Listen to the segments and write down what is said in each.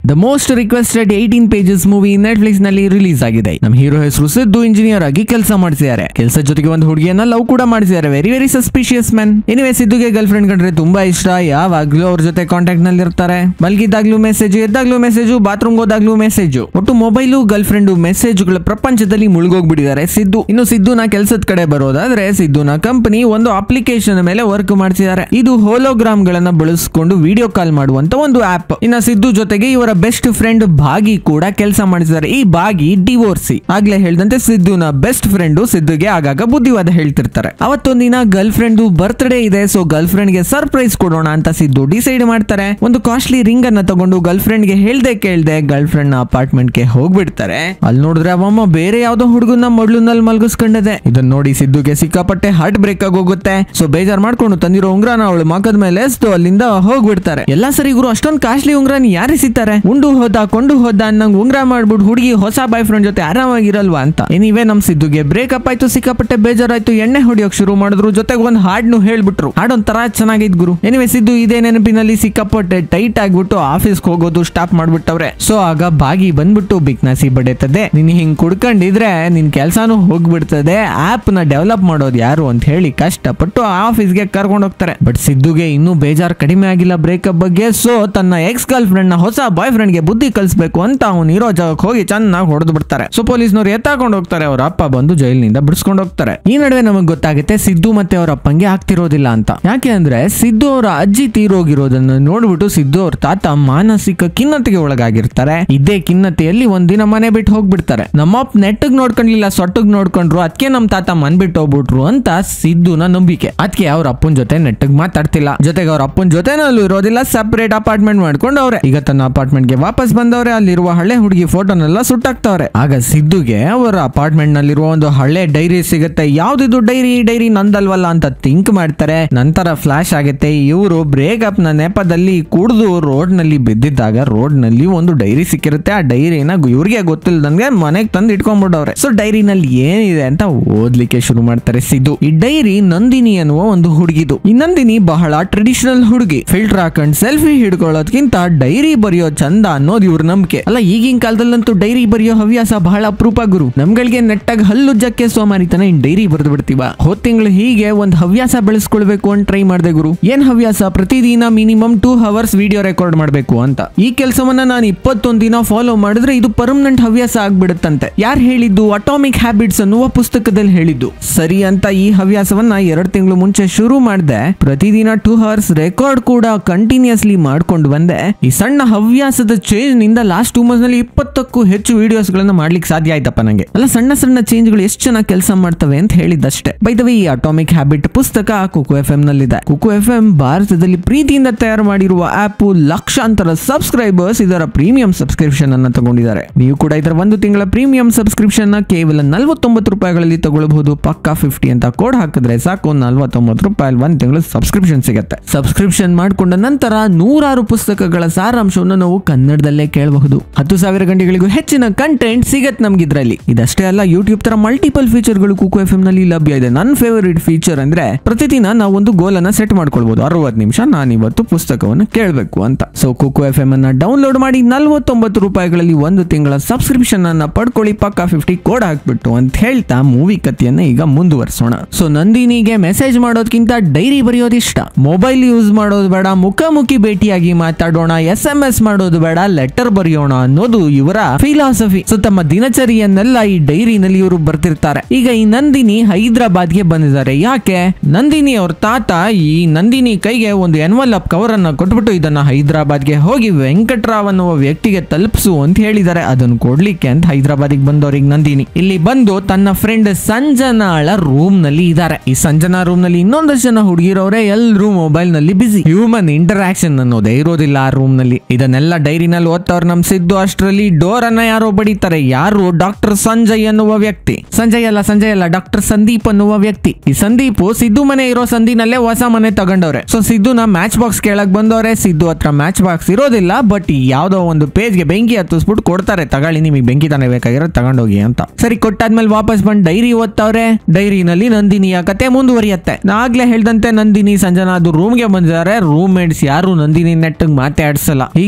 the most requested eighteen pages movie Netflix ನಲ್ಲಿ release ಆಗಿದೆ ನಮ್ಮ ಹೀರೋ ಹೆಸರು ಸಿದ್ದು ಇಂಜಿನಿಯರ್ ಆಗಿ ಕೆಲಸ ಮಾಡಿಸಿದ್ದಾರೆ ಕೆಲಸ ಜೊತೆಗೆ ಒಂದು ಹುಡುಗಿಯನ್ನ ಲವ್ ಕೂಡ ಮಾಡಿಸಿದ್ದಾರೆ very very suspicious man anyway ಸಿದ್ದುಗೆ ಗರ್ಲ್ ಫ್ರೆಂಡ್ ಕಂಡ್ರೆ ತುಂಬಾ ಇಷ್ಟ ಯಾವಾಗ್ಲೂ ಅವ್ರ ಜೊತೆ ಕಾಂಟ್ಯಾಕ್ಟ್ ನಲ್ಲಿ ಇರ್ತಾರೆ ಮಲ್ಗಿದಾಗ್ಲೂ ಮೆಸೇಜ್ ಎದ್ದಾಗ್ಲೂ ಮೆಸೇಜ್ ಬಾತ್ರೂಮ್ ಹೋದಾಗ್ಲೂ ಮೆಸೇಜ್ ಒಟ್ಟು ಮೊಬೈಲು ಗರ್ಲ್ ಫ್ರೆಂಡ್ ಮೆಸೇಜ್ಗಳ ಪ್ರಪಂಚದಲ್ಲಿ ಮುಳುಗೋಗ್ಬಿಟ್ಟಿದ್ದಾರೆ ಸಿದ್ದು ಇನ್ನು ಸಿದ್ದುನ ಕೆಲಸದ ಕಡೆ ಬರೋದಾದ್ರೆ ಸಿದ್ದುನ ಕಂಪನಿ ಒಂದು ಅಪ್ಲಿಕೇಶನ್ ಮೇಲೆ ವರ್ಕ್ ಮಾಡ್ತಿದ್ದಾರೆ ಇದು ಹೋಲೋಗ್ರಾಮ್ ಗಳನ್ನ ಬಳಸಿಕೊಂಡು ವಿಡಿಯೋ ಕಾಲ್ ಮಾಡುವಂತ ಒಂದು ಆಪ್ ಇನ್ನ ಸಿದ್ದು ಜೊತೆಗೆ ಇವರ ಬೆಸ್ಟ್ ಫ್ರೆಂಡ್ ಭಾಗಿ ಕೂಡ ಕೆಲಸ ಮಾಡಿಸಿದ್ದಾರೆ ಈ ಭಾಗಿ ಡಿವೋರ್ಸಿ ಆಗ್ಲೇ ಹೇಳ್ದಂತೆ ಸಿದ್ದುನ ಬೆಸ್ಟ್ ಫ್ರೆಂಡ್ ಸಿದ್ದುಗೆ ಆಗಾಗ ಬುದ್ಧಿವಾದ ಹೇಳ್ತಿರ್ತಾರೆ ಅವತ್ತೊಂದಿನ ಗರ್ಲ್ ಫ್ರೆಂಡ್ ಬರ್ತ್ಡೇ ಇದೆ ಸೊ ಗರ್ಲ್ ಫ್ರೆಂಡ್ ಗೆ ಸರ್ಪ್ರೈಸ್ ಕೊಡೋಣ ಅಂತ ಸಿದ್ದು ಡಿಸೈಡ್ ಮಾಡ್ತಾರೆ ಒಂದು ಕಾಸ್ಟ್ಲಿ ರಿಂಗ್ ಅನ್ನ ತಗೊಂಡು ಗರ್ಲ್ ಫ್ರೆಂಡ್ ಗೆ ಹೇಳ್ದೆ ಕೇಳ್ದೆ ಗರ್ಲ್ ಫ್ರೆಂಡ್ ನ ಅಪಾರ್ಟ್ಮೆಂಟ್ ಗೆ ಹೋಗ್ಬಿಡ್ತಾರೆ ಅಲ್ಲಿ ನೋಡಿದ್ರೆ ಅವಮ್ಮ ಬೇರೆ ಯಾವ್ದೋ ಹುಡುಗನ ಮಡ್ಲುನಲ್ಲಿ ಮಲ್ಗಿಸ್ಕೊಂಡಿದೆ ಇದನ್ನ ನೋಡಿ ಸಿದ್ದುಗೆ ಸಿಕ್ಕಾಪಟ್ಟೆ ಹಾರ್ಟ್ ಬ್ರೇಕ್ ಆಗಿ ಹೋಗುತ್ತೆ ಸೊ ಬೇಜಾರ್ ಮಾಡ್ಕೊಂಡು ತಂದಿರೋ ಉಂಗ್ರನ ಅವಳು ಮಕದ ಮೇಲೆ ಎಸ್ದು ಅಲ್ಲಿಂದ ಹೋಗ್ಬಿಡ್ತಾರೆ ಎಲ್ಲಾ ಸರಿ ಗುರು ಅಷ್ಟೊಂದು ಕಾಸ್ಟ್ಲಿ ಉಂಗ್ರನ ಯಾರು ಸಿಗ್ತಾರೆ ಉಂಡು ಹೋದ ಕೊಂಡು ಹೋದ ಅನ್ನಂಗ್ ಉಂಗ್ರ ಮಾಡ್ಬಿಟ್ಟು ಹುಡುಗಿ ಹೊಸ ಬಾಯ್ ಫ್ರೆಂಡ್ ಜೊತೆ ಆರಾಮಾಗಿರಲ್ವಾ ಅಂತ ಎನಿವೆ ನಮ್ ಸಿದ್ದುಗೆ ಬ್ರೇಕಪ್ ಆಯ್ತು ಸಿಕ್ಕಾಪಟ್ಟೆ ಬೇಜಾರಾಯ್ತು ಎಣ್ಣೆ ಹೊಡಿಯೋಕ್ ಶುರು ಮಾಡಿದ್ರು ಜೊತೆಗೆ ಒಂದ್ ಹಾಡ್ನು ಹೇಳ್ಬಿಟ್ರು ಹಾಡೊಂಥರ ಚೆನ್ನಾಗಿದ್ ಗುರು ಎನಿವೆ ಸಿದ್ದು ಇದೇ ನೆನಪಿನಲ್ಲಿ ಸಿಕ್ಕಾಪಟ್ಟೆ ಟೈಟ್ ಆಗ್ಬಿಟ್ಟು ಆಫೀಸ್ಗೆ ಹೋಗೋದು ಸ್ಟಾಪ್ ಮಾಡ್ಬಿಟ್ಟವ್ರೆ ಸೊ ಆಗ ಬಾಗಿ ಬಂದ್ಬಿಟ್ಟು ಬಿಕ್ನಾಸಿ ಬಡಿತದೆ ನೀನ್ ಹಿಂಗ್ ಕುಡ್ಕೊಂಡಿದ್ರೆ ನಿನ್ ಕೆಲ್ಸಾನು ಹೋಗ್ಬಿಡ್ತದೆ ಆಪ್ ನ ಡೆವಲಪ್ ಮಾಡೋದು ಯಾರು ಅಂತ ಹೇಳಿ ಕಷ್ಟಪಟ್ಟು ಆಫೀಸ್ಗೆ ಕರ್ಕೊಂಡು ಹೋಗ್ತಾರೆ ಬಟ್ ಸಿದ್ದುಗೆ ಇನ್ನೂ ಬೇಜಾರ್ ಕಡಿಮೆ ಆಗಿಲ್ಲ ಬ್ರೇಕಪ್ ಬಗ್ಗೆ ಸೊ ತನ್ನ ಎಕ್ಸ್ ಗರ್ಲ್ ಫ್ರೆಂಡ್ ನ ಹೊಸ ಬಾಯ್ ಫ್ರೆಂಡ್ ಗೆ ಬುದ್ಧಿ ಕಲಿಸ್ಬೇಕು ಅಂತ ಅವ್ನು ಇರೋ ಜಾಗಕ್ಕೆ ಹೋಗಿ ಚೆನ್ನಾಗಿ ಹೊಡೆದು ಬಿಡ್ತಾರೆ ಸೊ ಪೊಲೀಸ್ನವ್ರು ಎತ್ತಾಕೊಂಡು ಹೋಗ್ತಾರೆ ಅವ್ರ ಅಪ್ಪ ಬಂದು ಜೈಲಿನಿಂದ ಬಿಡಿಸ್ಕೊಂಡು ಹೋಗ್ತಾರೆ ಈ ನಡುವೆ ನಮಗೆ ಗೊತ್ತಾಗುತ್ತೆ ಸಿದ್ದು ಮತ್ತೆ ಅವ್ರ ಅಪ್ಪಂಗೆ ಆಗ್ತಿರೋದಿಲ್ಲ ಅಂತ ಯಾಕೆ ಅಂದ್ರೆ ಸಿದ್ದು ಅವರ ಅಜ್ಜಿ ತೀರೋಗಿರೋದನ್ನ ನೋಡ್ಬಿಟ್ಟು ಸಿದ್ದು ಅವ್ರ ತಾತ ಮಾನಸಿಕ ಖಿನ್ನತೆಗೆ ಒಳಗಾಗಿರ್ತಾರೆ ಇದೇ ಖಿನ್ನತೆಯಲ್ಲಿ ಒಂದಿನ ಮನೆ ಬಿಟ್ಟು ಹೋಗ್ಬಿಡ್ತಾರೆ ನಮ್ಮಪ್ಪ ನೆಟ್ಟಗ್ ನೋಡ್ಕೊಂಡ್ಲಿಲ್ಲ ಸೊಟ್ಟಗ್ ನೋಡ್ಕೊಂಡ್ರು ಅದಕ್ಕೆ ನಮ್ ತಾತ ಮನ್ ಬಿಟ್ಟು ಹೋಗ್ಬಿಟ್ರು ಅಂತ ಸಿದ್ದುನ ನಂಬಿಕೆ ಅದಕ್ಕೆ ಅವ್ರ ಅಪ್ಪನ ಜೊತೆ ನೆಟ್ಟಗ್ ಮಾತಾಡ್ತಿಲ್ಲ ಜೊತೆಗೆ ಅವ್ರ ಅಪ್ಪನ ಜೊತೆನಲ್ಲೂ ಇರೋದಿಲ್ಲ ಸಪರೇಟ್ ಅಪಾರ್ಟ್ಮೆಂಟ್ ಮಾಡ್ಕೊಂಡು ಅವ್ರೆ ಈಗ ತನ್ನ ಅಪಾರ್ಟ್ಮೆಂಟ್ ಗೆ ವಾಪಸ್ ಬಂದವ್ರೆ ಅಲ್ಲಿರುವ ಹಳೆ ಹುಡುಗಿ ಫೋಟೋನೆಲ್ಲ ಸುಟ್ಟಾಕ್ತವ್ರೆ ಆಗ ಸಿದ್ದುಗೆ ಅವರ ಅಪಾರ್ಟ್ಮೆಂಟ್ ನಲ್ಲಿರುವ ಒಂದು ಹಳೆ ಡೈರಿ ಸಿಗುತ್ತೆ ಯಾವ್ದಿದು ಡೈರಿ ಡೈರಿ ನಂದಲ್ವಲ್ಲ ಅಂತ ಥಿಂಕ್ ಮಾಡ್ತಾರೆ ನಂತರ ಫ್ಲಾಶ್ ಆಗುತ್ತೆ ಇವರು ಬ್ರೇಕಪ್ ನ ನೆಪದಲ್ಲಿ ಕುಡಿದು ರೋಡ್ ನಲ್ಲಿ ಬಿದ್ದಿದ್ದಾಗ ರೋಡ್ ನಲ್ಲಿ ಒಂದು ಡೈರಿ ಸಿಕ್ಕಿರುತ್ತೆ ಆ ಡೈರಿನ ಇವ್ರಿಗೆ ಗೊತ್ತಿಲ್ಲದಂಗೆ ಮನೆಗೆ ತಂದು ಇಟ್ಕೊಂಡ್ಬಿಟ್ಟವ್ರೆ ಸೊ ಡೈರಿನಲ್ಲಿ ಏನಿದೆ ಅಂತ ಓದ್ಲಿಕ್ಕೆ ಶುರು ಮಾಡ್ತಾರೆ ಸಿದ್ದು ಈ ಡೈರಿ ನಂದಿನಿ ಅನ್ನುವ ಒಂದು ಹುಡುಗಿದು ಈ ನಂದಿನಿ ಬಹಳ ಟ್ರೆಡಿಷನಲ್ ಹುಡುಗಿ ಫಿಲ್ಟರ್ ಹಾಕೊಂಡ್ ಸೆಲ್ಫಿ ಹಿಡ್ಕೊಳ್ಳೋದ್ಕಿಂತ ಡೈರಿ ಬರೆಯೋ ಚಂದ ಅನ್ನೋದು ಇವ್ರ ನಂಬಿಕೆ ಅಲ್ಲ ಈಗಿನ ಕಾಲದಲ್ಲಂತೂ ಡೈರಿ ಬರೆಯೋ ಹವ್ಯಾಸ ಬಹಳ ಅಪರೂಪ ಗುರು ನಮ್ಗಳಿಗೆ ನೆಟ್ಟಾಗ ಹಲ್ಲುಜ್ಜಕ್ಕೆ ಸೋಮಾರಿತನ ಇನ್ ಡೈರಿ ಬರೆದು ಬಿಡ್ತೀವ ಹೋದ್ ತಿಂಗಳು ಹೀಗೆ ಒಂದ್ ಹವ್ಯಾಸ ಬೆಳೆಸ್ಕೊಳ್ಬೇಕು ಅಂತ ಟ್ರೈ ಮಾಡಿದೆ ಗುರು ಏನ್ ಹವ್ಯಾಸ ಪ್ರತಿದಿನ minimum two hours video record ಮಾಡಬೇಕು ಅಂತ ಈ ಕೆಲಸವನ್ನ ನಾನು ಇಪ್ಪತ್ತೊಂದು ದಿನ ಫಾಲೋ ಮಾಡಿದ್ರೆ ಇದು ಪರ್ಮನೆಂಟ್ ಹವ್ಯಾಸ ಆಗ್ಬಿಡುತ್ತಂತೆ ಯಾರು ಹೇಳಿದ್ದು ಅಟಾಮಿಕ್ ಹ್ಯಾಬಿಟ್ಸ್ ಅನ್ನುವ ಪುಸ್ತಕದಲ್ಲಿ ಹೇಳಿದ್ದು ಸರಿ ಅಂತ ಈ ಹವ್ಯಾಸವನ್ನ ಎರಡು ತಿಂಗಳು ಮುಂಚೆ ಶುರು ಮಾಡಿದೆ ಪ್ರತಿದಿನ ಟೂ ಅವರ್ಸ್ ರೆಕಾರ್ಡ್ ಕೂಡ ಕಂಟಿನ್ಯೂಸ್ಲಿ ಮಾಡ್ಕೊಂಡು ಬಂದೆ ಈ ಸಣ್ಣ ಹವ್ಯಾಸದ ಚೇಂಜ್ ನಿಂದ ಲಾಸ್ಟ್ ಟೂ ಮಂತ್ಸ್ ನಲ್ಲಿ ಇಪ್ಪತ್ತಕ್ಕೂ ಹೆಚ್ಚು ವಿಡಿಯೋಸ್ ಗಳನ್ನ ಮಾಡ್ಲಿಕ್ಕೆ ಸಾಧ್ಯ ಆಯ್ತಪ್ಪ ನಂಗೆ ಅಲ್ಲ ಸಣ್ಣ ಸಣ್ಣ ಚೇಂಜ್ ಗಳು ಎಷ್ಟು ಚೆನ್ನಾಗಿ ಕೆಲಸ ಮಾಡ್ತವೆ ಅಂತ ಹೇಳಿದ್ದಷ್ಟೇ ಬೈದವೆ ಈ ಅಟಾಮಿಕ್ ಹ್ಯಾಬಿಟ್ ಪುಸ್ತಕ ಕುಕು ಎಫ್ ಎಂ ನಲ್ಲಿದೆ ಕುಕು ಎಫ್ ಎಂ ಭಾರತದಲ್ಲಿ ಪ್ರೀತಿಯಿಂದ ತಯಾರು ಮಾಡಿರುವ ಆಪ್ ಲಕ್ಷಾಂತರ ಸಬ್ಸ್ಕ್ರೈಬರ್ಸ್ ಇದರ ಪ್ರೀಮಿಯಂ ಸಬ್ಸ್ಕ್ರಿಪ್ಷನ್ ಅನ್ನ ತಗೊಂಡಿದ್ದಾರೆ ನೀವು ಕೂಡ ಇದರ ಒಂದು ತಿಂಗಳ ಪ್ರೀಮಿಯಂ ಸಬ್ಸ್ಕ್ರಿಪ್ಷನ್ ನ ಕೇವಲ ನಲವತ್ತೊಂಬತ್ತು ರೂಪಾಯಿಗಳಲ್ಲಿ ತಗೊಳ್ಳಬಹುದು ಪಕ್ಕಾ ಫಿಫ್ಟಿ ಅಂತ ಕೋಡ್ ಹಾಕಿದ್ರೆ ಸಾಕು ನಲವತ್ತೊಂಬತ್ತು ರೂಪಾಯಿ ಒಂದ್ ತಿಂಗಳು ಸಬ್ಸ್ಕ್ರಿಪ್ಷನ್ ಸಿಗುತ್ತೆ ಸಬ್ಸ್ಕ್ರಿಪ್ಷನ್ ಮಾಡಿಕೊಂಡ ನಂತರ ನೂರಾರು ಪುಸ್ತಕಗಳ ಸಾರಾಂಶವನ್ನು ನಾವು ಕನ್ನಡದಲ್ಲೇ ಕೇಳಬಹುದು ಹತ್ತು ಸಾವಿರ ಗಂಟೆಗಳಿಗೂ ಹೆಚ್ಚಿನ ಕಂಟೆಂಟ್ ಸಿಗತ್ತೆ ನಮ್ಗೆ ಇದ್ರಲ್ಲಿ ಇದಷ್ಟೇ ಅಲ್ಲ ಯೂಟ್ಯೂಬ್ ತರ ಮಲ್ಟಿಪಲ್ ಫೀಚರ್ಗಳು ಕುಕು ಎಫ್ ನಲ್ಲಿ ಲಭ್ಯ ಇದೆ ನನ್ನ ಫೇವರಿಟ್ ಫೀಚರ್ ಅಂದ್ರೆ ಪ್ರತಿದಿನ ನಾವು ಒಂದು ಗೋಲ್ ಅನ್ನ ಸೆಟ್ ಮಾಡ್ಕೊಳ್ಬಹುದು ಅರವತ್ತು ನಿಮಿಷ ನಾನು ಇವತ್ತು ಪುಸ್ತಕವನ್ನು ಕೇಳಬೇಕು ಅಂತ ಸೊ ಕುಕು ಎಫ್ ಎಂ ಅನ್ನ ಡೌನ್ಲೋಡ್ ಮಾಡಿ ನಲ್ವತ್ತೊಂಬತ್ತು ರೂಪಾಯಿಗಳಲ್ಲಿ ಒಂದು ತಿಂಗಳ ಸಬ್ಸ್ಕ್ರಿಪ್ಷನ್ ಅನ್ನ ಪಡ್ಕೊಳ್ಳಿ ಪಕ್ಕ ಫಿಫ್ಟಿ ಕೋಡ್ ಹಾಕ್ಬಿಟ್ಟು ಅಂತ ಹೇಳ್ತಾ ಮೂವಿ ಕಥೆಯನ್ನ ಈಗ ಮುಂದುವರಿಸೋಣ ಸೊ ನಂದಿನಿಗೆ ಮೆಸೇಜ್ ಮಾಡೋದ್ಕಿಂತ ಡೈರಿ ಬರೆಯೋದು ಇಷ್ಟ ಮೊಬೈಲ್ ಯೂಸ್ ಮಾಡೋದು ಬೇಡ ಮುಖಾಮುಖಿ ಭೇಟಿಯಾಗಿ ಮಾತಾಡೋಣ ಎಸ್ ಎಂ ಎಸ್ ಮಾಡೋದು ಬೇಡ ಲೆಟರ್ ಬರೆಯೋಣ ಅನ್ನೋದು ಇವರ ಫಿಲಾಸಫಿ ಸೊ ತಮ್ಮ ದಿನಚರಿಯನ್ನೆಲ್ಲ ಈ ಡೈರಿನಲ್ಲಿ ಇವರು ಬರ್ತಿರ್ತಾರೆ ಈಗ ಈ ನಂದಿನಿ ಹೈದರಾಬಾದ್ಗೆ ಬಂದಿದ್ದಾರೆ ಯಾಕೆ ನಂದಿನಿ ಅವ್ರ ತಾತ ಈ ನಂದಿನಿ ಕೈಗೆ ಒಂದು ಎನ್ವಲಪ್ ಕವರ್ ಅನ್ನ ಕೊಟ್ಬಿಟ್ಟು ಇದನ್ನ ಹೈದರಾಬಾದ್ಗೆ ಹೋಗಿ ವೆಂಕಟ್ರಾವ್ ಅನ್ನುವ ವ್ಯಕ್ತಿಗೆ ತಲುಪಿಸು ಅಂತ ಹೇಳಿದ್ದಾರೆ ಅದನ್ನು ಕೊಡ್ಲಿಕ್ಕೆ ಅಂತ ಹೈದರಾಬಾದಿಗೆ ಬಂದವ್ರಿಗೆ ನಂದಿನಿ ಇಲ್ಲಿ ಬಂದು ತನ್ನ ಫ್ರೆಂಡ್ ಸಂಜನಾಳ ರೂಮ್ ನಲ್ಲಿ ಇದ್ದಾರೆ ಈ ಸಂಜನಾ ರೂಮ್ ನಲ್ಲಿ ಇನ್ನೊಂದಷ್ಟು ಜನ ಹುಡುಗಿರವ್ರೆ ಎಲ್ರೂ ಮೊಬೈಲ್ ನಲ್ಲಿ ಬಿಸಿ ಹ್ಯೂಮನ್ ಇಂಟರಾಕ್ಷನ್ ಅನ್ನೋದೇ ಇರೋದಿಲ್ಲ ಆ ರೂಮ್ ನಲ್ಲಿ ಇದನ್ನೆಲ್ಲ ಡೈರಿನಲ್ಲಿ ಓದ್ತವ್ರು ನಮ್ ಸಿದ್ದು ಅಷ್ಟರಲ್ಲಿ ಡೋರ್ ಅನ್ನ ಯಾರೋ ಬಡಿತಾರೆ ಯಾರು ಡಾಕ್ಟರ್ ಸಂಜಯ್ ಅನ್ನುವ ವ್ಯಕ್ತಿ ಸಂಜಯ್ ಅಲ್ಲ ಸಂಜಯ್ ಅಲ್ಲ ಡಾಕ್ಟರ್ ಸಂದೀಪ್ ಅನ್ನುವ ವ್ಯಕ್ತಿ ಈ ಸಂದೀಪ್ ಸಿದ್ದು ಮನೆ ಇರೋ ಸಂದಿನಲ್ಲೇ ಹೊಸ ಮನೆ ತಗೊಂಡವ್ರೆ ಸೊ ಸಿದ್ದುನ ಮ್ಯಾಚ್ ಬಾಕ್ಸ್ ಕೇಳಕ್ ಬಂದವ್ರೆ ಸಿದ್ದು ಹತ್ರ ಮ್ಯಾಚ್ ಬಾಕ್ಸ್ ಇರೋದಿಲ್ಲ ಬಟ್ ಯಾವ್ದೋ ಒಂದು ಪೇಜ್ಗೆ ಬೆಂಕಿ ಹತ್ತಿಸ್ಬಿಟ್ಟು ಕೊಡ್ತಾರೆ ತಗೊಳ್ಳಿ ನಿಮಗೆ ಬೆಂಕಿ ತಾನೇ ಬೇಕಾಗಿರೋ ತಗೊಂಡೋಗಿ ಅಂತ ಸರಿ ಕೊಟ್ಟಾದ್ಮೇಲೆ ವಾಪಸ್ ಬಂದು ಡೈರಿ ಓದ್ತಾವ್ರೆ ಡೈರಿನಲ್ಲಿ ನಂದಿನಿಯ ಕತೆ ಮುಂದುವರಿಯತ್ತೆ ನಾಗ್ಲೇ ಹೇಳ್ದಂತೆ ನಂದಿನಿ ಸಂಜನಾ ಅದು ರೂಮ್ಗೆ ಬಂದಿದ್ದಾರೆ ರೂಮ್ ಮೇಟ್ಸ್ ಯಾರು ನಂದಿನಿ ನೆಟ್ಟಗ್ ಮಾತಾಡ್ಸಲ್ಲ ಹೀಗೆ ಒಂದಿನ